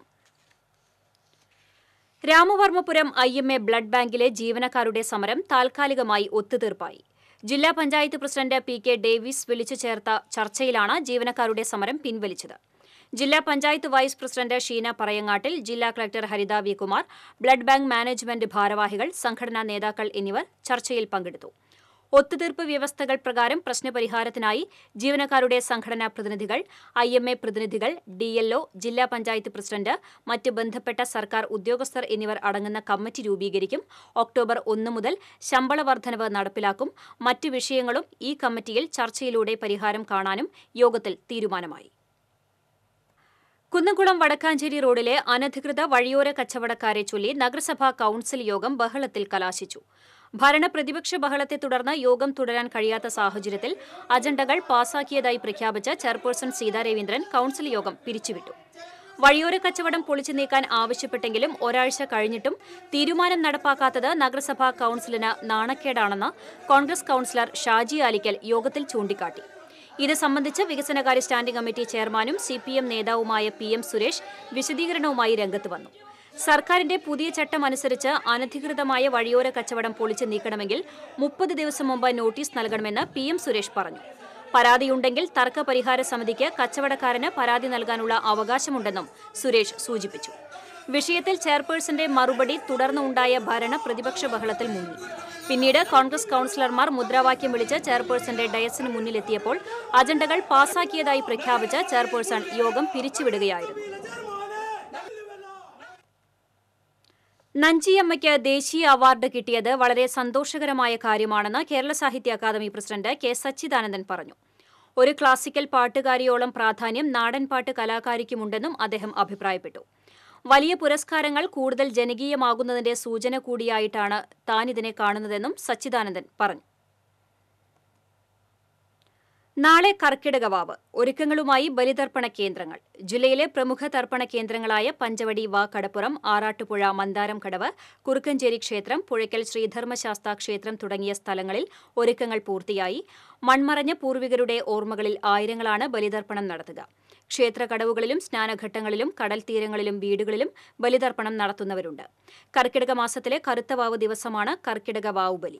Ramavarmapuram I M A blood ബാങ്കിലെ ജീവനക്കാരുടെ സമരം താൽക്കാലികമായി ഒത്തുതീർപ്പായി ജില്ലാ panchayat president P K Davis വിളിച്ചു ചേർത്ത ചർച്ചയിലാണ് ജീവനക്കാരുടെ സമരം പിൻവലിച്ചത് ജില്ലാ പഞ്ചായത്ത് വൈസ് പ്രസിഡന്റ് ഷീന പറയങ്ങാട്ടിൽ ജില്ലാ collector Haritha V Kumar blood bank management ഭാരവാഹികൾ സംഘടനാ നേതാക്കൾ എന്നിവർ ചർച്ചയിൽ പങ്കെടുത്തു ഒത്തുതീർപ്പ് വ്യവസ്ഥകൾ പ്രകാരം പ്രശ്നപരിഹാരത്തിനായി ജീവനക്കാരുടെ സംഘടനാ പ്രതിനിധികൾ ഐ എം എ പ്രതിനിധികൾ ഡി എൽ ഒ ജില്ലാ പഞ്ചായത്ത് പ്രസിഡന്റ് മറ്റ് ബന്ധപ്പെട്ട സർക്കാർ ഉദ്യോഗസ്ഥർ എന്നിവർ അടങ്ങുന്ന കമ്മിറ്റി രൂപീകരിക്കും ഒക്ടോബർ ഒന്ന് മുതൽ ശമ്പള വർധനവ് നടപ്പിലാക്കും മറ്റ് വിഷയങ്ങളും ഈ കമ്മിറ്റിയിൽ ചർച്ചയിലൂടെ പരിഹാരം കാണാനും യോഗത്തിൽ തീരുമാനമായി കുന്നംകുളം വടക്കാഞ്ചേരി റോഡിലെ അനധികൃത വഴിയോര കച്ചവടക്കാരെ ചൊല്ലി നഗരസഭാ കൌൺസിൽ യോഗം ബഹളത്തിൽ കലാശിച്ചു ഭരണ പ്രതിപക്ഷ ബഹളത്തെ തുടർന്ന് യോഗം തുടരാൻ കഴിയാത്ത സാഹചര്യത്തിൽ അജണ്ടകൾ പാസാക്കിയതായി പ്രഖ്യാപിച്ച ചെയർപേഴ്സൺ സീതാ രവീന്ദ്രൻ കൌൺസിൽ യോഗം പിരിച്ചുവിട്ടു വഴിയോര കച്ചവടം പൊളിച്ചു നീക്കാൻ ആവശ്യപ്പെട്ടെങ്കിലും ഒരാഴ്ച കഴിഞ്ഞിട്ടും തീരുമാനം നടപ്പാക്കാത്തത് നഗരസഭാ കൌൺസിലിന് നാണക്കേടാണെന്ന് കോൺഗ്രസ് കൌൺസിലർ ഷാജി ആലിക്കൽ യോഗത്തിൽ ചൂണ്ടിക്കാട്ടി ഇത് സംബന്ധിച്ച് വികസനകാര്യ സ്റ്റാൻഡിംഗ് കമ്മിറ്റി ചെയർമാനും സി പി എം നേതാവുമായ പി എം സുരേഷ് വിശദീകരണവുമായി രംഗത്ത് വന്നു സർക്കാരിന്റെ പുതിയ ചട്ടം അനുസരിച്ച് അനധികൃതമായ വഴിയോര കച്ചവടം പൊളിച്ചു നീക്കണമെങ്കിൽ മുപ്പത് ദിവസം മുമ്പ് നോട്ടീസ് നൽകണമെന്ന് പി എം സുരേഷ് പറഞ്ഞു പരാതിയുണ്ടെങ്കിൽ തർക്ക പരിഹാര സമിതിക്ക് കച്ചവടക്കാരന് പരാതി നൽകാനുള്ള അവകാശമുണ്ടെന്നും സുരേഷ് സൂചിപ്പിച്ചു വിഷയത്തിൽ ചെയർപേഴ്സന്റെ മറുപടി തുടർന്ന് ഉണ്ടായ ഭരണ പ്രതിപക്ഷ ബഹളത്തിൽ മുങ്ങി പിന്നീട് കോൺഗ്രസ് കൌൺസിലർമാർ മുദ്രാവാക്യം വിളിച്ച് ചെയർപേഴ്സന്റെ ഡയസിന് മുന്നിലെത്തിയപ്പോൾ അജണ്ടകൾ പാസാക്കിയതായി പ്രഖ്യാപിച്ച് ചെയർപേഴ്സൺ യോഗം പിരിച്ചുവിടുകയായിരുന്നു നഞ്ചിയമ്മയ്ക്ക് ദേശീയ അവാർഡ് കിട്ടിയത് വളരെ സന്തോഷകരമായ കാര്യമാണെന്ന് കേരള സാഹിത്യ അക്കാദമി പ്രസിഡന്റ് കെ സച്ചിദാനന്ദൻ പറഞ്ഞു ഒരു ക്ലാസിക്കൽ പാട്ടുകാരിയോളം പ്രാധാന്യം നാടൻ പാട്ട് കലാകാരിക്കുമുണ്ടെന്നും അദ്ദേഹം അഭിപ്രായപ്പെട്ടു വലിയ പുരസ്കാരങ്ങൾ കൂടുതൽ ജനകീയമാകുന്നതിന്റെ സൂചന കൂടിയായിട്ടാണ് താൻ ഇതിനെ കാണുന്നതെന്നും സച്ചിദാനന്ദൻ പറഞ്ഞു നാളെ കർക്കിടക വാവ് ഒരുക്കങ്ങളുമായി ബലിതർപ്പണ കേന്ദ്രങ്ങൾ ജില്ലയിലെ പ്രമുഖ തർപ്പണ കേന്ദ്രങ്ങളായ പഞ്ചവടി വാക്കടപ്പുറം ആറാട്ടുപുഴ മന്ദാരം കടവ് കുറുക്കഞ്ചേരി ക്ഷേത്രം പുഴയ്ക്കൽ ശ്രീധർമ്മശാസ്ത ക്ഷേത്രം തുടങ്ങിയ സ്ഥലങ്ങളിൽ ഒരുക്കങ്ങൾ പൂർത്തിയായി മൺമറഞ്ഞ പൂർവികരുടെ ഓർമ്മകളിൽ ആയിരങ്ങളാണ് ബലിതർപ്പണം നടത്തുക ക്ഷേത്ര കടവുകളിലും സ്നാനഘട്ടങ്ങളിലും കടൽ തീരങ്ങളിലും വീടുകളിലും ബലിതർപ്പണം നടത്തുന്നവരുണ്ട് കർക്കിടക മാസത്തിലെ കറുത്ത വാവ് ദിവസമാണ് കർക്കിടക വാവ് ബലി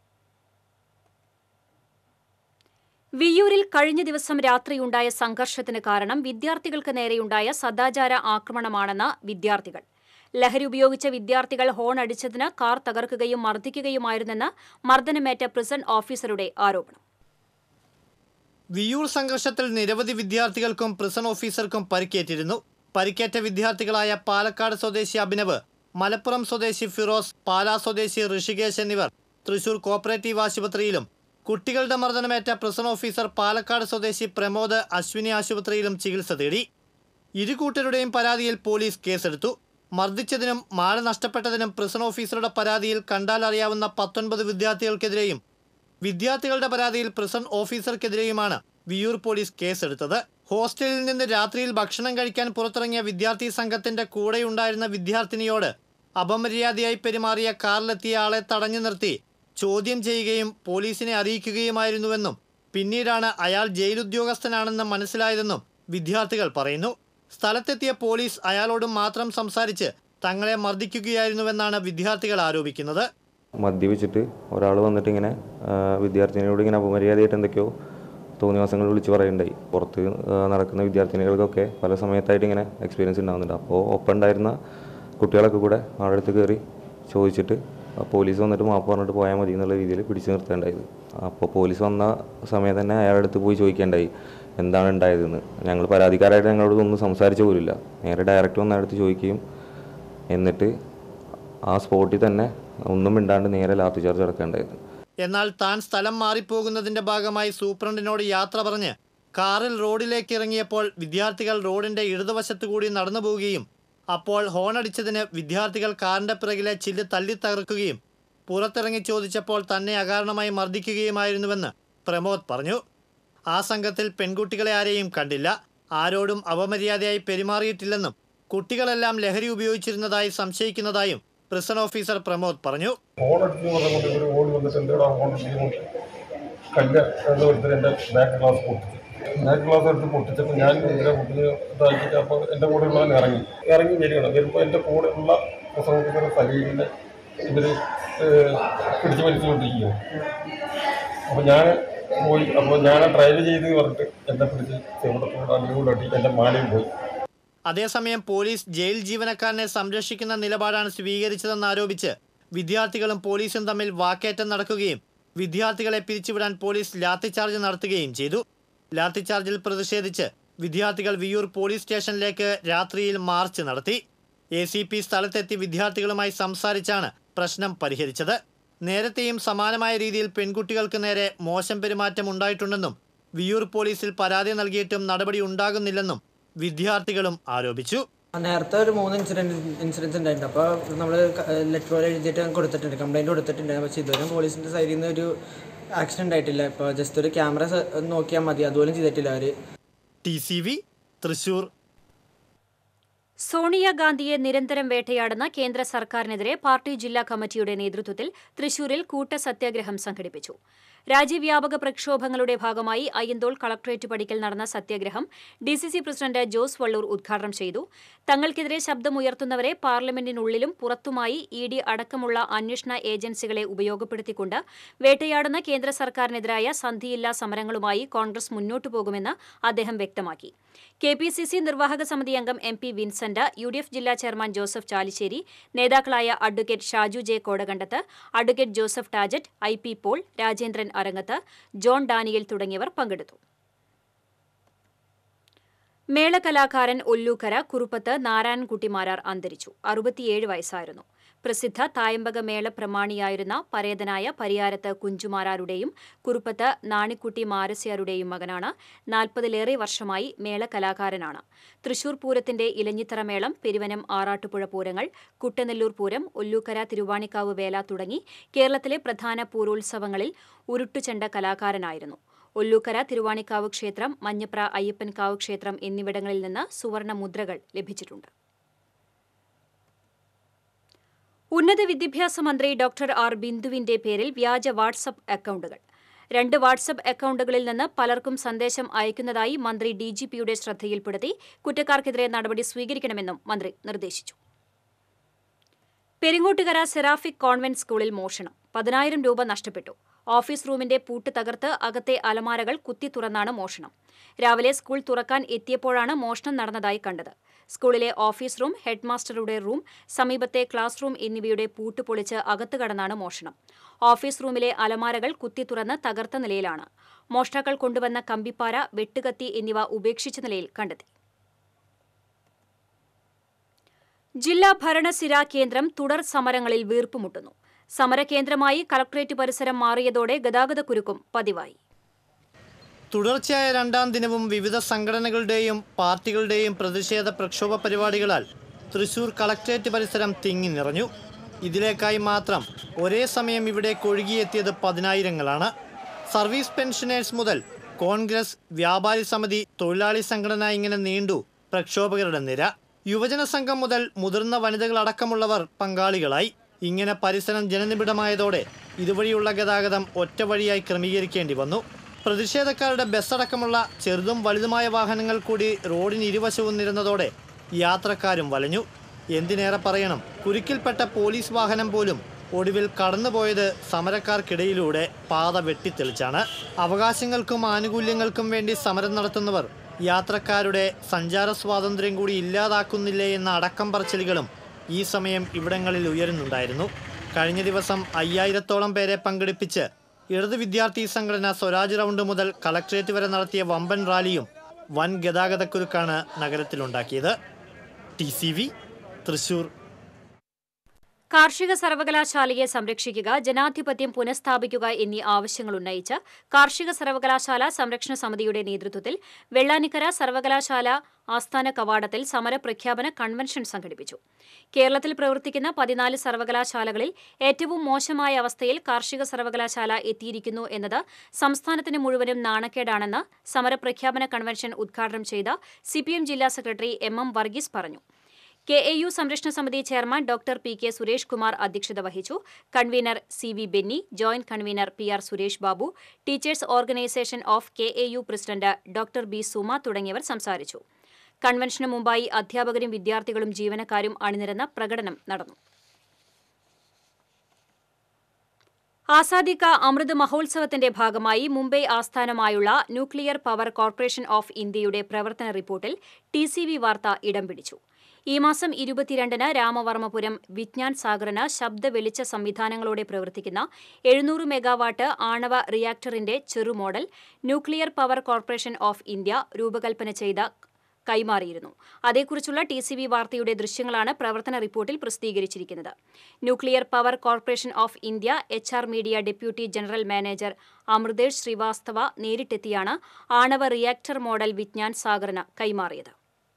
വിയ്യൂരിൽ കഴിഞ്ഞ ദിവസം രാത്രിയുണ്ടായ സംഘർഷത്തിന് കാരണം വിദ്യാർത്ഥികൾക്ക് നേരെയുണ്ടായ സദാചാര ആക്രമണമാണെന്ന് വിദ്യാർത്ഥികൾ ലഹരി ഉപയോഗിച്ച വിദ്യാർത്ഥികൾ ഹോൺ അടിച്ചതിന് കാർ തകർക്കുകയും മർദ്ദിക്കുകയുമായിരുന്നെന്ന് മർദ്ദനമേറ്റ പ്രിസൺ ഓഫീസറുടെ ആരോപണം വിയൂർ സംഘർഷത്തിൽ നിരവധി വിദ്യാർത്ഥികൾക്കും പ്രിസൺ ഓഫീസർക്കും പരിക്കേറ്റിരുന്നു പരിക്കേറ്റ വിദ്യാർത്ഥികളായ പാലക്കാട് സ്വദേശി അഭിനവ് മലപ്പുറം സ്വദേശി ഫിറോസ് പാലാ സ്വദേശി ഋഷികേശ് എന്നിവർ തൃശൂർ കോപ്പറേറ്റീവ് ആശുപത്രിയിലും കുട്ടികളുടെ മർദ്ദനമേറ്റ പ്രിസൺ ഓഫീസർ പാലക്കാട് സ്വദേശി പ്രമോദ് അശ്വിനി ആശുപത്രിയിലും ചികിത്സ തേടി ഇരു കൂട്ടരുടെയും പരാതിയിൽ പോലീസ് കേസെടുത്തു മർദ്ദിച്ചതിനും മാല നഷ്ടപ്പെട്ടതിനും പ്രിസൺ ഓഫീസറുടെ പരാതിയിൽ കണ്ടാൽ അറിയാവുന്ന പത്തൊൻപത് വിദ്യാർത്ഥികൾക്കെതിരെയും വിദ്യാർത്ഥികളുടെ പരാതിയിൽ പ്രിസൺ ഓഫീസർക്കെതിരെയുമാണ് വിയൂർ പോലീസ് കേസെടുത്തത് ഹോസ്റ്റലിൽ നിന്ന് രാത്രിയിൽ ഭക്ഷണം കഴിക്കാൻ പുറത്തിറങ്ങിയ വിദ്യാർത്ഥി സംഘത്തിന്റെ കൂടെയുണ്ടായിരുന്ന വിദ്യാർത്ഥിനിയോട് അപമര്യാദയായി പെരുമാറിയ കാറിലെത്തിയ ആളെ തടഞ്ഞു നിർത്തി ചോദ്യം ചെയ്യുകയും പോലീസിനെ അറിയിക്കുകയുമായിരുന്നുവെന്നും പിന്നീടാണ് അയാൾ ജയിലുദ്യോഗസ്ഥനാണെന്ന് മനസ്സിലായതെന്നും വിദ്യാർത്ഥികൾ പറയുന്നു സ്ഥലത്തെത്തിയ പോലീസ് അയാളോട് മാത്രം സംസാരിച്ച് തങ്ങളെ മർദ്ദിക്കുകയായിരുന്നുവെന്നാണ് വിദ്യാർത്ഥികൾ ആരോപിക്കുന്നത് മദ്യപിച്ചിട്ട് ഒരാൾ വന്നിട്ട് ഇങ്ങനെ ആ, വിദ്യാർത്ഥിനിയോട് ഇങ്ങനെ അപമര്യാദയായിട്ട് എന്തൊക്കെയോ തോന്നിവാസങ്ങൾ വിളിച്ച് പറയുണ്ടായി പുറത്ത് ആ, നടക്കുന്ന വിദ്യാർത്ഥിനികൾക്കൊക്കെ പല സമയത്തായിട്ട് ഇങ്ങനെ എക്സ്പീരിയൻസ് ഉണ്ടാകുന്നുണ്ട് അപ്പോൾ ഒപ്പം ഉണ്ടായിരുന്ന കുട്ടികളൊക്കെ കൂടെ ആളുടെ അടുത്ത് കയറി ചോദിച്ചിട്ട് ആ പോലീസ് വന്നിട്ട് മാപ്പ് പറഞ്ഞിട്ട് പോയാൽ മതി എന്നുള്ള രീതിയിൽ പിടിച്ചു നിർത്തേണ്ടായത് അപ്പോൾ പോലീസ് വന്ന സമയം തന്നെ അയാളുടെ അടുത്ത് പോയി ചോദിക്കേണ്ടായി എന്താണ് ഉണ്ടായതെന്ന് ഞങ്ങൾ പരാതിക്കാരായിട്ട് ഞങ്ങളോട് ഒന്നും സംസാരിച്ച പോലില്ല നേരെ ഡയറക്റ്റ് വന്ന അടുത്ത് ചോദിക്കുകയും എന്നിട്ട് ആ സ്പോട്ടിൽ തന്നെ ഒന്നും മിണ്ടാണ്ട് നേരെ ലാത്തി ചാർജ് നടക്കേണ്ടായിരുന്നു എന്നാൽ താൻ സ്ഥലം മാറിപ്പോകുന്നതിന്റെ ഭാഗമായി സൂപ്രണ്ടിനോട് യാത്ര പറഞ്ഞ് കാറിൽ റോഡിലേക്ക് ഇറങ്ങിയപ്പോൾ വിദ്യാർത്ഥികൾ റോഡിന്റെ ഇടതുവശത്തു കൂടി നടന്നു പോവുകയും അപ്പോൾ ഹോണടിച്ചതിന് വിദ്യാർത്ഥികൾ കാറിന്റെ പിറകിലെ ചില്ല് തല്ലി തകർക്കുകയും പുറത്തിറങ്ങി ചോദിച്ചപ്പോൾ തന്നെ അകാരണമായി മർദ്ദിക്കുകയുമായിരുന്നുവെന്ന് പ്രമോദ് പറഞ്ഞു ആ സംഘത്തിൽ പെൺകുട്ടികളെ ആരെയും കണ്ടില്ല ആരോടും അപമര്യാദയായി പെരുമാറിയിട്ടില്ലെന്നും കുട്ടികളെല്ലാം ലഹരി ഉപയോഗിച്ചിരുന്നതായി സംശയിക്കുന്നതായും പ്രിസൺ ഓഫീസർ പ്രമോദ് പറഞ്ഞു ഫോൺ അടിച്ചു പറഞ്ഞുകൊണ്ട് ഇവർ ഓടി വന്നിട്ട് എന്തെടാ ഫോൺ അടിച്ചു കല്ല് എന്ന് ഒരുത്തർ എൻ്റെ ബാക്ക് ഗ്ലാസ് പൊട്ടിച്ചു ബാക്ക് ഗ്ലാസ് എടുത്ത് പൊട്ടിച്ചപ്പോൾ ഞാൻ ഇതിനെ പൊട്ടിച്ച് ഇതാക്കിയിട്ട് അപ്പോൾ എൻ്റെ കൂടെ ഉള്ളവൻ ഇറങ്ങി ഇറങ്ങി വരികയാണ് വരുമ്പോൾ എൻ്റെ കൂടെ ഉള്ള പ്രസവത്തിൻ്റെ സലീലിനെ ഇവർ പിടിച്ചു വലിച്ചുകൊണ്ടിരിക്കുകയാണ് അപ്പോൾ ഞാൻ പോയി അപ്പോൾ ഞാൻ ഡ്രൈവ് ചെയ്ത് പറഞ്ഞിട്ട് എന്നെ പിടിച്ച് ചെവിടത്തോടെ അടികൂടട്ടി എൻ്റെ മാലയും പോയി അതേസമയം പോലീസ് ജയിൽ ജീവനക്കാരനെ സംരക്ഷിക്കുന്ന നിലപാടാണ് സ്വീകരിച്ചതെന്ന് ആരോപിച്ച് വിദ്യാർത്ഥികളും പോലീസും തമ്മിൽ വാക്കേറ്റം നടക്കുകയും വിദ്യാർത്ഥികളെ പിരിച്ചുവിടാൻ പോലീസ് ലാത്തിച്ചാർജ് നടത്തുകയും ചെയ്തു ലാത്തിച്ചാർജിൽ പ്രതിഷേധിച്ച് വിദ്യാർത്ഥികൾ വിയൂർ പോലീസ് സ്റ്റേഷനിലേക്ക് രാത്രിയിൽ മാർച്ച് നടത്തി എ സി പി സ്ഥലത്തെത്തി വിദ്യാർത്ഥികളുമായി സംസാരിച്ചാണ് പ്രശ്നം പരിഹരിച്ചത് നേരത്തെയും സമാനമായ രീതിയിൽ പെൺകുട്ടികൾക്ക് നേരെ മോശം പെരുമാറ്റം ഉണ്ടായിട്ടുണ്ടെന്നും വിയൂർ പോലീസിൽ പരാതി നൽകിയിട്ടും നടപടി ഉണ്ടാകുന്നില്ലെന്നും വിദ്യാർത്ഥികളും ആരോപിച്ചു നേരത്തെ ഒരു മൂന്ന് ഇൻസിഡൻറ്റ് ഇൻസിഡൻസ് ഉണ്ടായിട്ടുണ്ട് അപ്പോൾ നമ്മൾ ലെറ്റർ എഴുതിയിട്ട് കൊടുത്തിട്ടുണ്ട് കംപ്ലൈൻറ്റ് കൊടുത്തിട്ടുണ്ട് പക്ഷേ ഇതുവരെ പോലീസിൻ്റെ സൈഡിൽ നിന്ന് ഒരു ആക്ഷൻ ഉണ്ടായിട്ടില്ല ഇപ്പോൾ ജസ്റ്റ് ഒരു ക്യാമറ നോക്കിയാൽ മതി അതുപോലും ചെയ്തിട്ടില്ല അവർ ടി സി വി തൃശൂർ സോണിയാഗാന്ധിയെ നിരന്തരം വേട്ടയാടുന്ന കേന്ദ്ര സർക്കാരിനെതിരെ പാർട്ടി ജില്ലാ കമ്മിറ്റിയുടെ നേതൃത്വത്തിൽ തൃശൂരിൽ കൂട്ട സത്യാഗ്രഹം സംഘടിപ്പിച്ചു രാജ്യവ്യാപക പ്രക്ഷോഭങ്ങളുടെ ഭാഗമായി അയ്യന്തോൾ കളക്ടറേറ്റ് പടിക്കൽ നടന്ന സത്യാഗ്രഹം ഡിസിസി പ്രസിഡന്റ് ജോസ് വള്ളൂർ ഉദ്ഘാടനം ചെയ്തു തങ്ങൾക്കെതിരെ ശബ്ദമുയർത്തുന്നവരെ പാർലമെന്റിനുള്ളിലും പുറത്തുമായി ഇ ഡി അടക്കമുള്ള അന്വേഷണ ഏജൻസികളെ ഉപയോഗപ്പെടുത്തിക്കൊണ്ട് വേട്ടയാടുന്ന കേന്ദ്ര സർക്കാരിനെതിരായ സന്ധിയില്ലാ സമരങ്ങളുമായി കോൺഗ്രസ് മുന്നോട്ടു പോകുമെന്ന് അദ്ദേഹം വ്യക്തമാക്കി കെ പി സി സി നിർവാഹക സമിതി അംഗം M P Vincent U D F ജില്ലാ ചെയർമാൻ ജോസഫ് ചാലിശ്ശേരി നേതാക്കളായ advocate Shaju J Kodakandath advocate Joseph Tajet I P Paul Rajendran Arangath John Daniel തുടങ്ങിയവർ പങ്കെടുത്തു മേളകലാകാരൻ ഒല്ലൂക്കര കുറുപ്പത്ത് നാരായണൻകുട്ടിമാരാർ അന്തരിച്ചു അറുപത്തിയേഴ് വയസ്സായിരുന്നു പ്രസിദ്ധ തായമ്പക മേള പ്രമാണിയായിരുന്ന പരേതനായ പരിയാരത്ത് കുഞ്ചുമാരാരുടെയും കുറുപ്പത്ത് നാണിക്കുട്ടി മാരസ്യാരുടെയും മകനാണ് നാൽപ്പതിലേറെ വർഷമായി മേള കലാകാരനാണ് തൃശൂർ പൂരത്തിന്റെ ഇലഞ്ഞിത്തറ മേളം പെരുവനം ആറാട്ടുപുഴ പൂരങ്ങൾ കുട്ടനെല്ലൂർ പൂരം ഒല്ലൂക്കര തിരുവാണിക്കാവ് വേല തുടങ്ങി കേരളത്തിലെ പ്രധാന പൂരോത്സവങ്ങളിൽ ഉരുട്ടുചെണ്ട കലാകാരനായിരുന്നു ഒല്ലൂക്കര തിരുവാണിക്കാവ് ക്ഷേത്രം മഞ്ഞപ്ര അയ്യപ്പൻകാവ് ക്ഷേത്രം എന്നിവിടങ്ങളിൽ നിന്ന് സുവർണ മുദ്രകൾ ലഭിച്ചിട്ടുണ്ട് ഉന്നത വിദ്യാഭ്യാസ മന്ത്രി ഡോക്ടർ ആർ ബിന്ദുവിന്റെ പേരിൽ വ്യാജ വാട്സപ്പ് അക്കൗണ്ടുകൾ രണ്ട് വാട്സപ്പ് അക്കൗണ്ടുകളിൽ നിന്ന് പലർക്കും സന്ദേശം അയക്കുന്നതായി മന്ത്രി ഡിജിപിയുടെ ശ്രദ്ധയിൽപ്പെടുത്തി കുറ്റക്കാർക്കെതിരെ നടപടി സ്വീകരിക്കണമെന്നും മന്ത്രി നിർദ്ദേശിച്ചു പെരിങ്ങോട്ടുകര സെറാഫിക് കോൺവെന്റ് സ്കൂളിൽ മോഷണം പതിനായിരം രൂപ നഷ്ടപ്പെട്ടു ഓഫീസ് റൂമിന്റെ പൂട്ട് തകർത്ത് അകത്തെ അലമാരകൾ കുത്തി തുറന്നാണ് മോഷണം രാവിലെ സ്കൂൾ തുറക്കാൻ എത്തിയപ്പോഴാണ് മോഷണം നടന്നതായി കണ്ടത് സ്കൂളിലെ ഓഫീസ് റൂം ഹെഡ്മാസ്റ്ററുടെ റൂം സമീപത്തെ ക്ലാസ് റൂം എന്നിവയുടെ പൂട്ട് പൊളിച്ച് അകത്ത് കടന്നാണ് മോഷണം ഓഫീസ് റൂമിലെ അലമാരകൾ കുത്തി തുറന്ന് തകർത്ത നിലയിലാണ് മോഷ്ടാക്കൾ കൊണ്ടുവന്ന കമ്പിപ്പാര വെട്ടുകത്തി എന്നിവ ഉപേക്ഷിച്ച നിലയിൽ കണ്ടെത്തി ജില്ലാ ഭരണസിരാ കേന്ദ്രം തുടർ സമരങ്ങളിൽ വീർപ്പുമുട്ടുന്നു സമരകേന്ദ്രമായി കളക്ടറേറ്റ് പരിസരം മാറിയതോടെ ഗതാഗതക്കുരുക്കും പതിവായി തുടർച്ചയായ രണ്ടാം ദിനവും വിവിധ സംഘടനകളുടെയും പാർട്ടികളുടെയും പ്രതിഷേധ പ്രക്ഷോഭ പരിപാടികളാൽ തൃശൂർ കളക്ട്രേറ്റ് പരിസരം തിങ്ങി നിറഞ്ഞു ഇതിലേക്കായി മാത്രം ഒരേ സമയം ഇവിടെ കൊഴുകിയെത്തിയത് പതിനായിരങ്ങളാണ് സർവീസ് പെൻഷനേഴ്സ് മുതൽ കോൺഗ്രസ് വ്യാപാരി സമിതി തൊഴിലാളി സംഘടന ഇങ്ങനെ നീണ്ടു പ്രക്ഷോഭകരുടെ നിര യുവജന സംഘം മുതൽ മുതിർന്ന വനിതകളടക്കമുള്ളവർ പങ്കാളികളായി ഇങ്ങനെ പരിസരം ജനനിബിഡമായതോടെ ഇതുവഴിയുള്ള ഗതാഗതം ഒറ്റ വഴിയായി ക്രമീകരിക്കേണ്ടി വന്നു പ്രതിഷേധക്കാരുടെ ബസ്സടക്കമുള്ള ചെറുതും വലുതുമായ വാഹനങ്ങൾ കൂടി റോഡിന് ഇരുവശവും നിരന്നതോടെ യാത്രക്കാരും വലഞ്ഞു എന്തിനേറെ പറയണം കുരുക്കിൽപ്പെട്ട പോലീസ് വാഹനം പോലും ഒടുവിൽ കടന്നുപോയത് സമരക്കാർക്കിടയിലൂടെ പാത വെട്ടിത്തെളിച്ചാണ് അവകാശങ്ങൾക്കും ആനുകൂല്യങ്ങൾക്കും വേണ്ടി സമരം നടത്തുന്നവർ യാത്രക്കാരുടെ സഞ്ചാര സ്വാതന്ത്ര്യം കൂടി ഇല്ലാതാക്കുന്നില്ലേ എന്ന അടക്കം പറച്ചിലുകളും ഈ സമയം ഇവിടങ്ങളിൽ ഉയരുന്നുണ്ടായിരുന്നു കഴിഞ്ഞ ദിവസം അയ്യായിരത്തോളം പേരെ പങ്കെടുപ്പിച്ച് ഇടത് വിദ്യാർത്ഥി സംഘടന സ്വരാജ് റൗണ്ട് മുതൽ കളക്ട്രേറ്റ് വരെ നടത്തിയ വമ്പൻ റാലിയും വൻ ഗതാഗതക്കുരുക്കാണ് നഗരത്തിലുണ്ടാക്കിയത് ടി സി വി തൃശൂർ കാർഷിക സർവകലാശാലയെ സംരക്ഷിക്കുക ജനാധിപത്യം പുനഃസ്ഥാപിക്കുക എന്നീ ആവശ്യങ്ങൾ ഉന്നയിച്ച് കാർഷിക സർവകലാശാല സംരക്ഷണ സമിതിയുടെ നേതൃത്വത്തിൽ വെള്ളാനിക്കര സർവകലാശാല ആസ്ഥാന കവാടത്തിൽ സമരപ്രഖ്യാപന കൺവെൻഷൻ സംഘടിപ്പിച്ചു കേരളത്തിൽ പ്രവർത്തിക്കുന്ന പതിനാല് സർവകലാശാലകളിൽ ഏറ്റവും മോശമായ അവസ്ഥയിൽ കാർഷിക സർവകലാശാല എത്തിയിരിക്കുന്നു എന്നത് സംസ്ഥാനത്തിന് മുഴുവനും നാണക്കേടാണെന്ന് സമരപ്രഖ്യാപന കൺവെൻഷൻ ഉദ്ഘാടനം ചെയ്ത സിപിഎം ജില്ലാ സെക്രട്ടറി എം എം വർഗീസ് പറഞ്ഞു കെ എ യു സംരക്ഷണ സമിതി chairman doctor P K Suresh Kumar അധ്യക്ഷത വഹിച്ചു convener C V Benny joint convener P R Suresh Babu teachers organisation of K A U president doctor B Suma തുടങ്ങിയവർ സംസാരിച്ചു കൺവെൻഷന് മുമ്പായി അധ്യാപകരും വിദ്യാർത്ഥികളും ജീവനക്കാരും അണിനിരന്ന പ്രകടനം നടന്നു ആസാദിക അമൃത് മഹോത്സവത്തിന്റെ ഭാഗമായി മുംബൈ ആസ്ഥാനമായുള്ള ന്യൂക്ലിയർ പവർ കോർപ്പറേഷൻ ഓഫ് ഇന്ത്യയുടെ പ്രവർത്തന റിപ്പോർട്ടിൽ ടി സി വി വാർത്ത ഇടം പിടിച്ചു ഈ മാസം ഇരുപത്തിരണ്ടിന് രാമവർമ്മപുരം വിജ്ഞാൻ സാഗറിന് ശബ്ദ വെളിച്ച സംവിധാനങ്ങളോടെ പ്രവർത്തിക്കുന്ന എഴുന്നൂറ് മെഗാവാട്ട് ആണവ റിയാക്ടറിന്റെ ചെറുമോഡൽ nuclear power corporation of India രൂപകൽപ്പന ചെയ്ത കൈമാറിയിരുന്നു അതേക്കുറിച്ചുള്ള ടി സി ബി വാർത്തയുടെ ദൃശ്യങ്ങളാണ് പ്രവർത്തന റിപ്പോർട്ടിൽ പ്രസിദ്ധീകരിച്ചിരിക്കുന്നത് nuclear power corporation of India H R media deputy general manager Amritesh Srivastava നേരിട്ടെത്തിയാണ് ആണവ റിയാക്ടർ മോഡൽ വിജ്ഞാൻ സാഗറിന് കൈമാറിയത്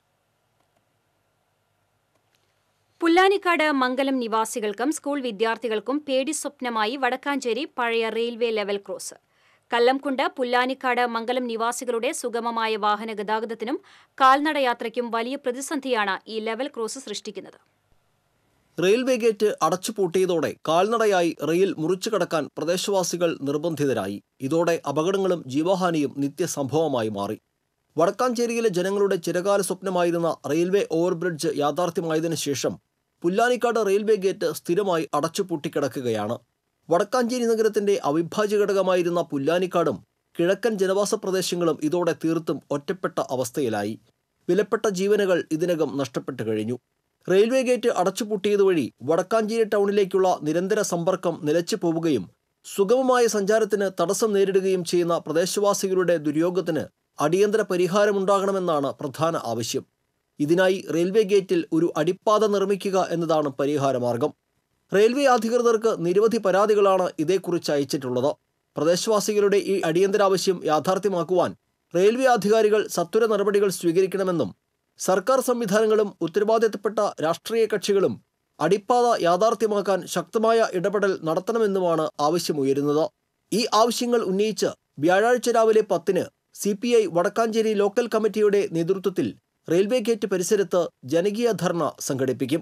പുല്ലാനിക്കാട് മംഗലം നിവാസികൾക്കും സ്കൂൾ വിദ്യാർത്ഥികൾക്കും പേടി സ്വപ്നമായി വടക്കാഞ്ചേരി പഴയ railway level cross Kallamkundu Pullanikkad Mangalam നിവാസികളുടെ സുഗമമായ വാഹന ഗതാഗതത്തിനും കാൽനടയാത്രയ്ക്കും വലിയ പ്രതിസന്ധിയാണ് ഈ ലെവൽ ക്രോസ് സൃഷ്ടിക്കുന്നത് റെയിൽവേ ഗേറ്റ് അടച്ചുപൂട്ടിയതോടെ കാൽനടയായി റെയിൽ മുറിച്ചു കടക്കാൻ പ്രദേശവാസികൾ നിർബന്ധിതരായി ഇതോടെ അപകടങ്ങളും ജീവഹാനിയും നിത്യസംഭവമായി മാറി വടക്കാഞ്ചേരിയിലെ ജനങ്ങളുടെ ചിരകാല സ്വപ്നമായിരുന്ന റെയിൽവേ ഓവർബ്രിഡ്ജ് യാഥാർത്ഥ്യമായതിനു ശേഷം പുല്ലാനിക്കാട് റെയിൽവേ ഗേറ്റ് സ്ഥിരമായി അടച്ചുപൂട്ടിക്കിടക്കുകയാണ് വടക്കാഞ്ചേരി നഗരത്തിന്റെ അവിഭാജ്യ ഘടകമായിരുന്ന പുല്ലാനിക്കാടും കിഴക്കൻ ജനവാസ പ്രദേശങ്ങളും ഇതോടെ തീർത്തും ഒറ്റപ്പെട്ട അവസ്ഥയിലായി വിലപ്പെട്ട ജീവനുകൾ ഇതിനകം നഷ്ടപ്പെട്ടു കഴിഞ്ഞു റെയിൽവേ ഗേറ്റ് അടച്ചുപൂട്ടിയതുവഴി വടക്കാഞ്ചേരി ടൗണിലേക്കുള്ള നിരന്തര സമ്പർക്കം നിലച്ചു പോവുകയും സുഗമമായ സഞ്ചാരത്തിന് തടസ്സം നേരിടുകയും ചെയ്യുന്ന പ്രദേശവാസികളുടെ ദുര്യോഗത്തിന് അടിയന്തര പരിഹാരമുണ്ടാകണമെന്നാണ് പ്രധാന ആവശ്യം ഇതിനായി റെയിൽവേ ഗേറ്റിൽ ഒരു അടിപ്പാത നിർമ്മിക്കുക എന്നതാണ് പരിഹാരമാർഗം റെയിൽവേ അധികൃതർക്ക് നിരവധി പരാതികളാണ് ഇതേക്കുറിച്ച് അയച്ചിട്ടുള്ളത് പ്രദേശവാസികളുടെ ഈ അടിയന്തരാവശ്യം യാഥാർത്ഥ്യമാക്കുവാൻ റെയിൽവേ അധികാരികൾ സത്വര നടപടികൾ സ്വീകരിക്കണമെന്നും സർക്കാർ സംവിധാനങ്ങളും ഉത്തരവാദിത്തപ്പെട്ട രാഷ്ട്രീയ കക്ഷികളും അടിപ്പാത യാഥാർത്ഥ്യമാക്കാൻ ശക്തമായ ഇടപെടൽ നടത്തണമെന്നുമാണ് ആവശ്യമുയരുന്നത് ഈ ആവശ്യങ്ങൾ ഉന്നയിച്ച് വ്യാഴാഴ്ച രാവിലെ പത്തിന് C P I Vadakkancherry local കമ്മിറ്റിയുടെ നേതൃത്വത്തിൽ റെയിൽവേ ഗേറ്റ് പരിസരത്ത് ജനകീയ ധർണ സംഘടിപ്പിക്കും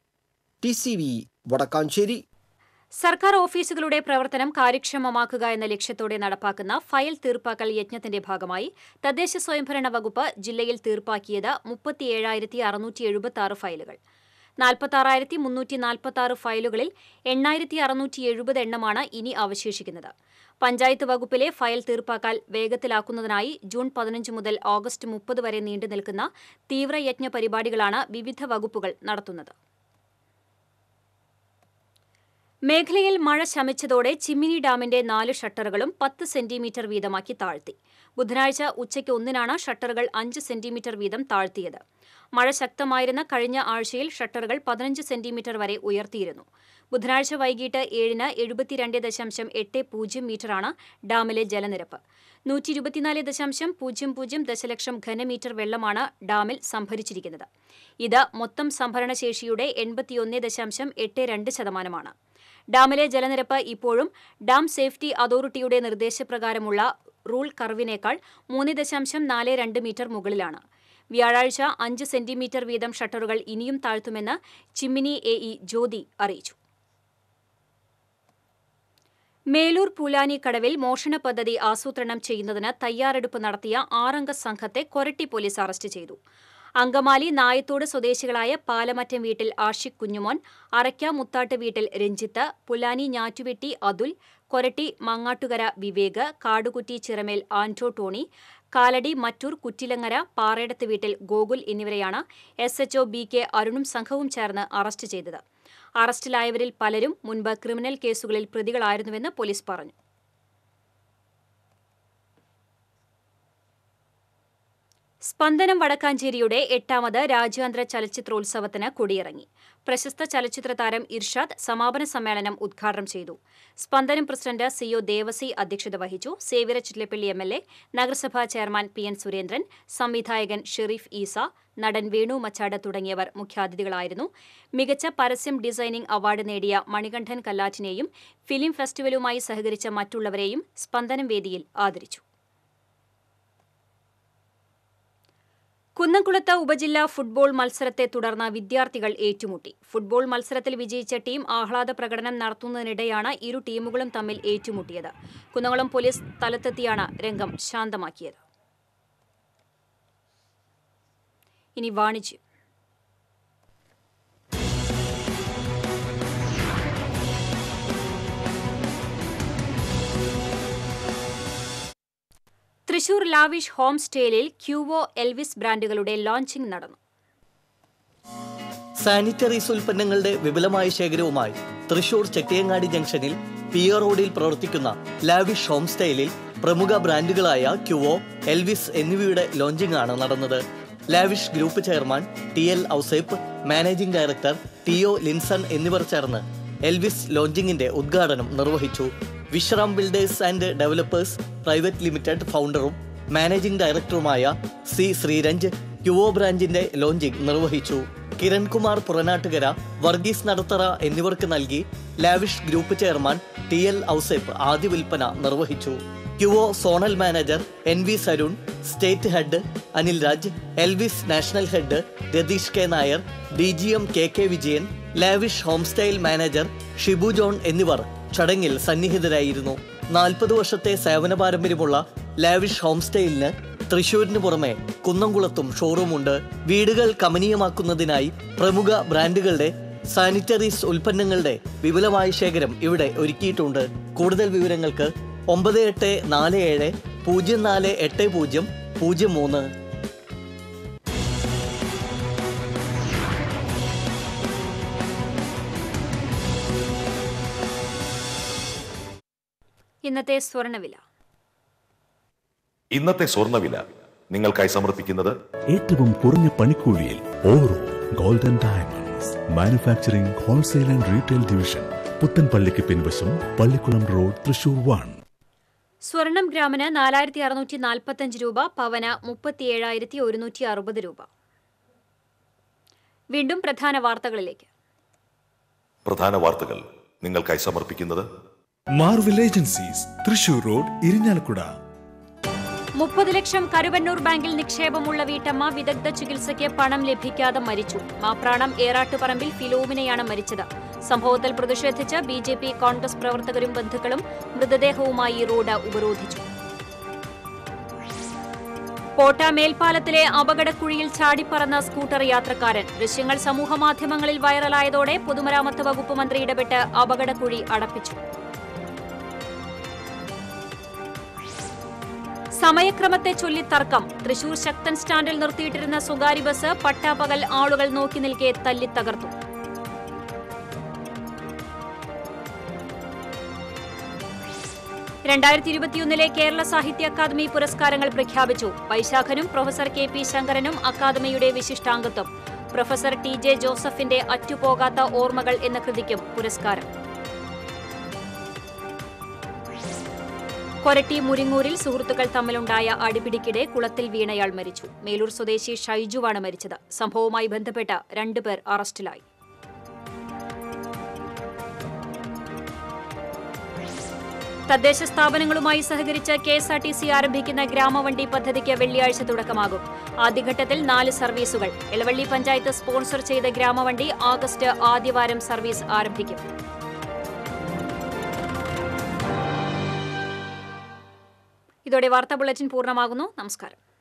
ടി സി വി വടക്കാഞ്ചേരി സർക്കാർ ഓഫീസുകളുടെ പ്രവർത്തനം കാര്യക്ഷമമാക്കുക എന്ന ലക്ഷ്യത്തോടെ നടപ്പാക്കുന്ന ഫയൽ തീർപ്പാക്കൽ യജ്ഞത്തിന്റെ ഭാഗമായി തദ്ദേശ സ്വയംഭരണ വകുപ്പ് ജില്ലയിൽ തീർപ്പാക്കിയത് മുപ്പത്തിയേഴായിരത്തി അറുന്നൂറ്റി എഴുപത്തി ആറ് ഫയലുകൾ നാൽപ്പത്താറായിരത്തി മുന്നൂറ്റി നാൽപ്പത്തി ആറ് ഫയലുകളിൽ എണ്ണായിരത്തി അറുന്നൂറ്റി എഴുപത് എണ്ണമാണ് ഇനി അവശേഷിക്കുന്നത് പഞ്ചായത്ത് വകുപ്പിലെ ഫയൽ തീർപ്പാക്കൽ വേഗത്തിലാക്കുന്നതിനായി ജൂൺ പതിനഞ്ച് മുതൽ ഓഗസ്റ്റ് മുപ്പത് വരെ നീണ്ടുനിൽക്കുന്ന തീവ്രയജ്ഞ പരിപാടികളാണ് വിവിധ വകുപ്പുകൾ നടത്തുന്നത് മേഖലയിൽ മഴ ശമിച്ചതോടെ ചിമ്മിനി ഡാമിന്റെ നാല് ഷട്ടറുകളും പത്ത് സെന്റിമീറ്റർ വീതമാക്കി താഴ്ത്തി ബുധനാഴ്ച ഉച്ചയ്ക്ക് ഒന്നിനാണ് ഷട്ടറുകൾ അഞ്ച് സെന്റിമീറ്റർ വീതം താഴ്ത്തിയത് മഴ ശക്തമായിരുന്ന കഴിഞ്ഞ ആഴ്ചയിൽ ഷട്ടറുകൾ പതിനഞ്ച് സെന്റിമീറ്റർ വരെ ഉയർത്തിയിരുന്നു ബുധനാഴ്ച വൈകിട്ട് ഏഴിന് എഴുപത്തിരണ്ട് ദശാംശം എട്ട് പൂജ്യം മീറ്ററാണ് ഡാമിലെ ജലനിരപ്പ് നൂറ്റി ഇരുപത്തിനാല് ദശാംശം പൂജ്യം പൂജ്യം ദശലക്ഷം ഘനമീറ്റർ വെള്ളമാണ് ഡാമിൽ സംഭരിച്ചിരിക്കുന്നത് ഇത് മൊത്തം സംഭരണശേഷിയുടെ എൺപത്തിയൊന്ന് ദശാംശം എട്ട് രണ്ട് ശതമാനമാണ് ഡാമിലെ ജലനിരപ്പ് ഇപ്പോഴും ഡാം സേഫ്റ്റി അതോറിറ്റിയുടെ നിർദ്ദേശപ്രകാരമുള്ള റൂൾ കർവിനേക്കാൾ മൂന്ന് ദശാംശം നാല് രണ്ട് മീറ്റർ മുകളിലാണ് വ്യാഴാഴ്ച അഞ്ച് സെന്റിമീറ്റർ വീതം ഷട്ടറുകൾ ഇനിയും താഴ്ത്തുമെന്ന് ചിമ്മിനി എ ഇ ജ്യോതി അറിയിച്ചു മേലൂർ പൂലാനി കടവിൽ മോഷണ പദ്ധതി ആസൂത്രണം ചെയ്യുന്നതിന് തയ്യാറെടുപ്പ് നടത്തിയ ആറംഗ സംഘത്തെ കൊരട്ടി പോലീസ് അറസ്റ്റ് ചെയ്തു അങ്കമാലി നായത്തോട് സ്വദേശികളായ പാലമറ്റം വീട്ടിൽ ആഷിഖ് കുഞ്ഞുമോൻ അറയ്ക്ക മുത്താട്ട് വീട്ടിൽ രഞ്ജിത്ത് പുലാനി ഞാറ്റുവെട്ടി അതുൽ കൊരട്ടി മങ്ങാട്ടുകര വിവേക് കാടുകുറ്റി ചിറമേൽ ആൻറ്റോ ടോണി കാലടി മറ്റൂർ കുറ്റിലങ്ങര പാറേടത്ത് വീട്ടിൽ ഗോകുൽ എന്നിവരെയാണ് എസ് എച്ച്ഒ ബി കെ അരുണും സംഘവും ചേർന്ന് അറസ്റ്റ് ചെയ്തത് അറസ്റ്റിലായവരിൽ പലരും മുൻപ് ക്രിമിനൽ കേസുകളിൽ പ്രതികളായിരുന്നുവെന്ന് പോലീസ് പറഞ്ഞു സ്പന്ദനം വടക്കാഞ്ചേരിയുടെ എട്ടാമത് രാജ്യാന്തര ചലച്ചിത്രോത്സവത്തിന് കൊടിയിറങ്ങി പ്രശസ്ത ചലച്ചിത്ര താരം ഇർഷാദ് സമാപന സമ്മേളനം ഉദ്ഘാടനം ചെയ്തു സ്പന്ദനം പ്രസിഡന്റ് സി ഒ ദേവസി അധ്യക്ഷത വഹിച്ചു സേവിര ചിറ്റലപ്പള്ളി എം എൽ എ നഗരസഭാ ചെയർമാൻ പി എൻ സുരേന്ദ്രൻ സംവിധായകൻ ഷെറീഫ് ഈസ നടൻ വേണു മച്ചാട് തുടങ്ങിയവർ മുഖ്യാതിഥികളായിരുന്നു മികച്ച പരസ്യം ഡിസൈനിംഗ് അവാർഡ് നേടിയ മണികണ്ഠൻ കല്ലാറ്റിനെയും ഫിലിം ഫെസ്റ്റിവലുമായി സഹകരിച്ച മറ്റുള്ളവരെയും സ്പന്ദനം വേദിയിൽ ആദരിച്ചു കുന്നംകുളത്ത് ഉപജില്ലാ ഫുട്ബോൾ മത്സരത്തെ തുടർന്ന് വിദ്യാർത്ഥികൾ ഏറ്റുമുട്ടി ഫുട്ബോൾ മത്സരത്തിൽ വിജയിച്ച ടീം ആഹ്ലാദ പ്രകടനം നടത്തുന്നതിനിടെയാണ് ഇരു ടീമുകളും തമ്മിൽ ഏറ്റുമുട്ടിയത് കുന്നംകുളം പോലീസ് സ്ഥലത്തെത്തിയാണ് രംഗം ശാന്തമാക്കിയത് ഇനി വാണിജ്യം തൃശൂർ ലാവിഷ് ഹോം സ്റ്റേയിൽ ക്യൂവോ എൽവിസ് ബ്രാൻഡുകളുടെ ലോഞ്ചിംഗ് നടന്നു സാനിറ്ററീസ് ഉൽപ്പന്നങ്ങളുടെ വിപുലമായ ശേഖരവുമായി തൃശൂർ ചെട്ടിയങ്ങാടി ജംഗ്ഷനിൽ പി ഒ റോഡിൽ പ്രവർത്തിക്കുന്ന ലാവിഷ് ഹോം സ്റ്റൈലിൽ പ്രമുഖ ബ്രാൻഡുകളായ ക്യുവോ എൽവിസ് എന്നിവയുടെ ലോഞ്ചിംഗ് ആണ് നടന്നത് Lavish group chairman T L Ouseph managing director T O Linson എന്നിവർ ചേർന്ന് എൽവിസ് ലോഞ്ചിങ്ങിന്റെ ഉദ്ഘാടനം നിർവഹിച്ചു Vishram builders and developers private limited ഫൗണ്ടറും മാനേജിംഗ് ഡയറക്ടറുമായ സി ശ്രീരഞ്ജ് ക്യുവോ ബ്രാഞ്ചിന്റെ ലോഞ്ചിംഗ് നിർവഹിച്ചു കിരൺകുമാർ പുറനാട്ടുകര വർഗീസ് നടത്തറ എന്നിവർക്ക് നൽകി Lavish group chairman T L Ouseph ആദ്യ വിൽപ്പന നിർവഹിച്ചു Queo zonal manager N V Sarun state head Anil Raj Elvis national head Ratheesh K Nair D G M K K Vijayan Lavish home style manager Shibu John എന്നിവർ ചടങ്ങിൽ സന്നിഹിതരായിരുന്നു നാൽപ്പത് വർഷത്തെ സേവന പാരമ്പര്യമുള്ള ലാവിഷ് ഹോം സ്റ്റൈലിന് തൃശൂരിന് പുറമെ കുന്നംകുളത്തും ഷോറൂമുണ്ട് വീടുകൾ കമനീയമാക്കുന്നതിനായി പ്രമുഖ ബ്രാൻഡുകളുടെ സാനിറ്ററീസ് ഉൽപ്പന്നങ്ങളുടെ വിപുലമായ ശേഖരം ഇവിടെ ഒരുക്കിയിട്ടുണ്ട് കൂടുതൽ വിവരങ്ങൾക്ക് ഒമ്പത് എട്ട് നാല് ഏഴ് പൂജ്യം നാല് എട്ട് പൂജ്യം പൂജ്യം മൂന്ന് ഇന്നത്തെ സ്വർണ്ണവില ഇന്നത്തെ സ്വർണ്ണവില നിങ്ങൾക്കായി സമർപ്പിക്കുന്നത് ഏറ്റവും കുറഞ്ഞ പണിക്കൂലിയിൽ ഓരോ golden diamonds manufacturing wholesale and retail division പുത്തൻപള്ളിക്ക് പിൻവശം പള്ളിക്കുളം റോഡ് തൃശൂർ വൺ സ്വർണം ഗ്രാമിന് നാലായിരത്തി അറുന്നൂറ്റി നാൽപ്പത്തഞ്ച് രൂപ പവന് മുപ്പത്തിയേഴായിരത്തി ഒരുന്നൂറ്റി അറുപത് രൂപ വീണ്ടും പ്രധാന വാർത്തകളിലേക്ക് പ്രധാന വാർത്തകൾ നിങ്ങൾക്കായി സമർപ്പിക്കുന്നത് Marvel agencies Thrissur road Irinjalakuda മുപ്പത് ലക്ഷം കരുവന്നൂർ ബാങ്കിൽ നിക്ഷേപമുള്ള വീട്ടമ്മ വിദഗ്ധ ചികിത്സയ്ക്ക് പണം ലഭിക്കാതെ മരിച്ചു മാപ്രാണം ഏറാട്ടുപറമ്പിൽ ഫിലോമിനയാണ് മരിച്ചത് സംഭവത്തിൽ പ്രതിഷേധിച്ച് ബി ജെ പി കോൺഗ്രസ് പ്രവർത്തകരും ബന്ധുക്കളും മൃതദേഹവുമായി റോഡ് ഉപരോധിച്ചു കോട്ട മേൽപ്പാലത്തിലെ അപകടക്കുഴിയിൽ ചാടിപ്പറന്ന സ്കൂട്ടർ യാത്രക്കാരൻ ദൃശ്യങ്ങൾ സമൂഹമാധ്യമങ്ങളിൽ വൈറലായതോടെ പൊതുമരാമത്ത് വകുപ്പ് മന്ത്രി ഇടപെട്ട് അപകടക്കുഴി അടപ്പിച്ചു സമയക്രമത്തെ ചൊല്ലി തർക്കം തൃശൂർ ശക്തൻ സ്റ്റാൻഡിൽ നിർത്തിയിട്ടിരുന്ന സ്വകാര്യ ബസ് പട്ടാപ്പകൽ ആളുകൾ നോക്കി നിൽക്കെ തല്ലി തകർത്തു രണ്ടായിരത്തി ഇരുപത്തിയൊന്നിലെ കേരള സാഹിത്യ അക്കാദമി പുരസ്കാരങ്ങൾ പ്രഖ്യാപിച്ചു വൈശാഖനും പ്രൊഫസർ കെ പി ശങ്കരനും അക്കാദമിയുടെ വിശിഷ്ടാംഗത്വം പ്രൊഫസർ ടി ജെ ജോസഫിന്റെ അറ്റുപോകാത്ത ഓർമ്മകൾ എന്ന കൃതിക്കും പുരസ്കാരം കൊരട്ടി മുരിങ്ങൂരിൽ സുഹൃത്തുക്കൾ തമ്മിലുണ്ടായ അടിപിടിക്കിടെ കുളത്തിൽ വീണയാൾ മരിച്ചു മേലൂർ സ്വദേശി ഷൈജുവാണ് മരിച്ചത് സംഭവവുമായി ബന്ധപ്പെട്ട രണ്ടുപേർ അറസ്റ്റിലായി തദ്ദേശ സ്ഥാപനങ്ങളുമായി സഹകരിച്ച് K S R T C ആരംഭിക്കുന്ന ഗ്രാമവണ്ടി പദ്ധതിക്ക് വെള്ളിയാഴ്ച തുടക്കമാകും ആദ്യഘട്ടത്തിൽ നാല് സർവീസുകൾ എളവള്ളി പഞ്ചായത്ത് സ്പോൺസർ ചെയ്ത ഗ്രാമവണ്ടി ആഗസ്റ്റ് ആദ്യവാരം സർവീസ് ആരംഭിക്കും ഇതോടെ വാർത്താ ബുള്ളറ്റിൻ പൂർണ്ണമാകുന്നു നമസ്കാരം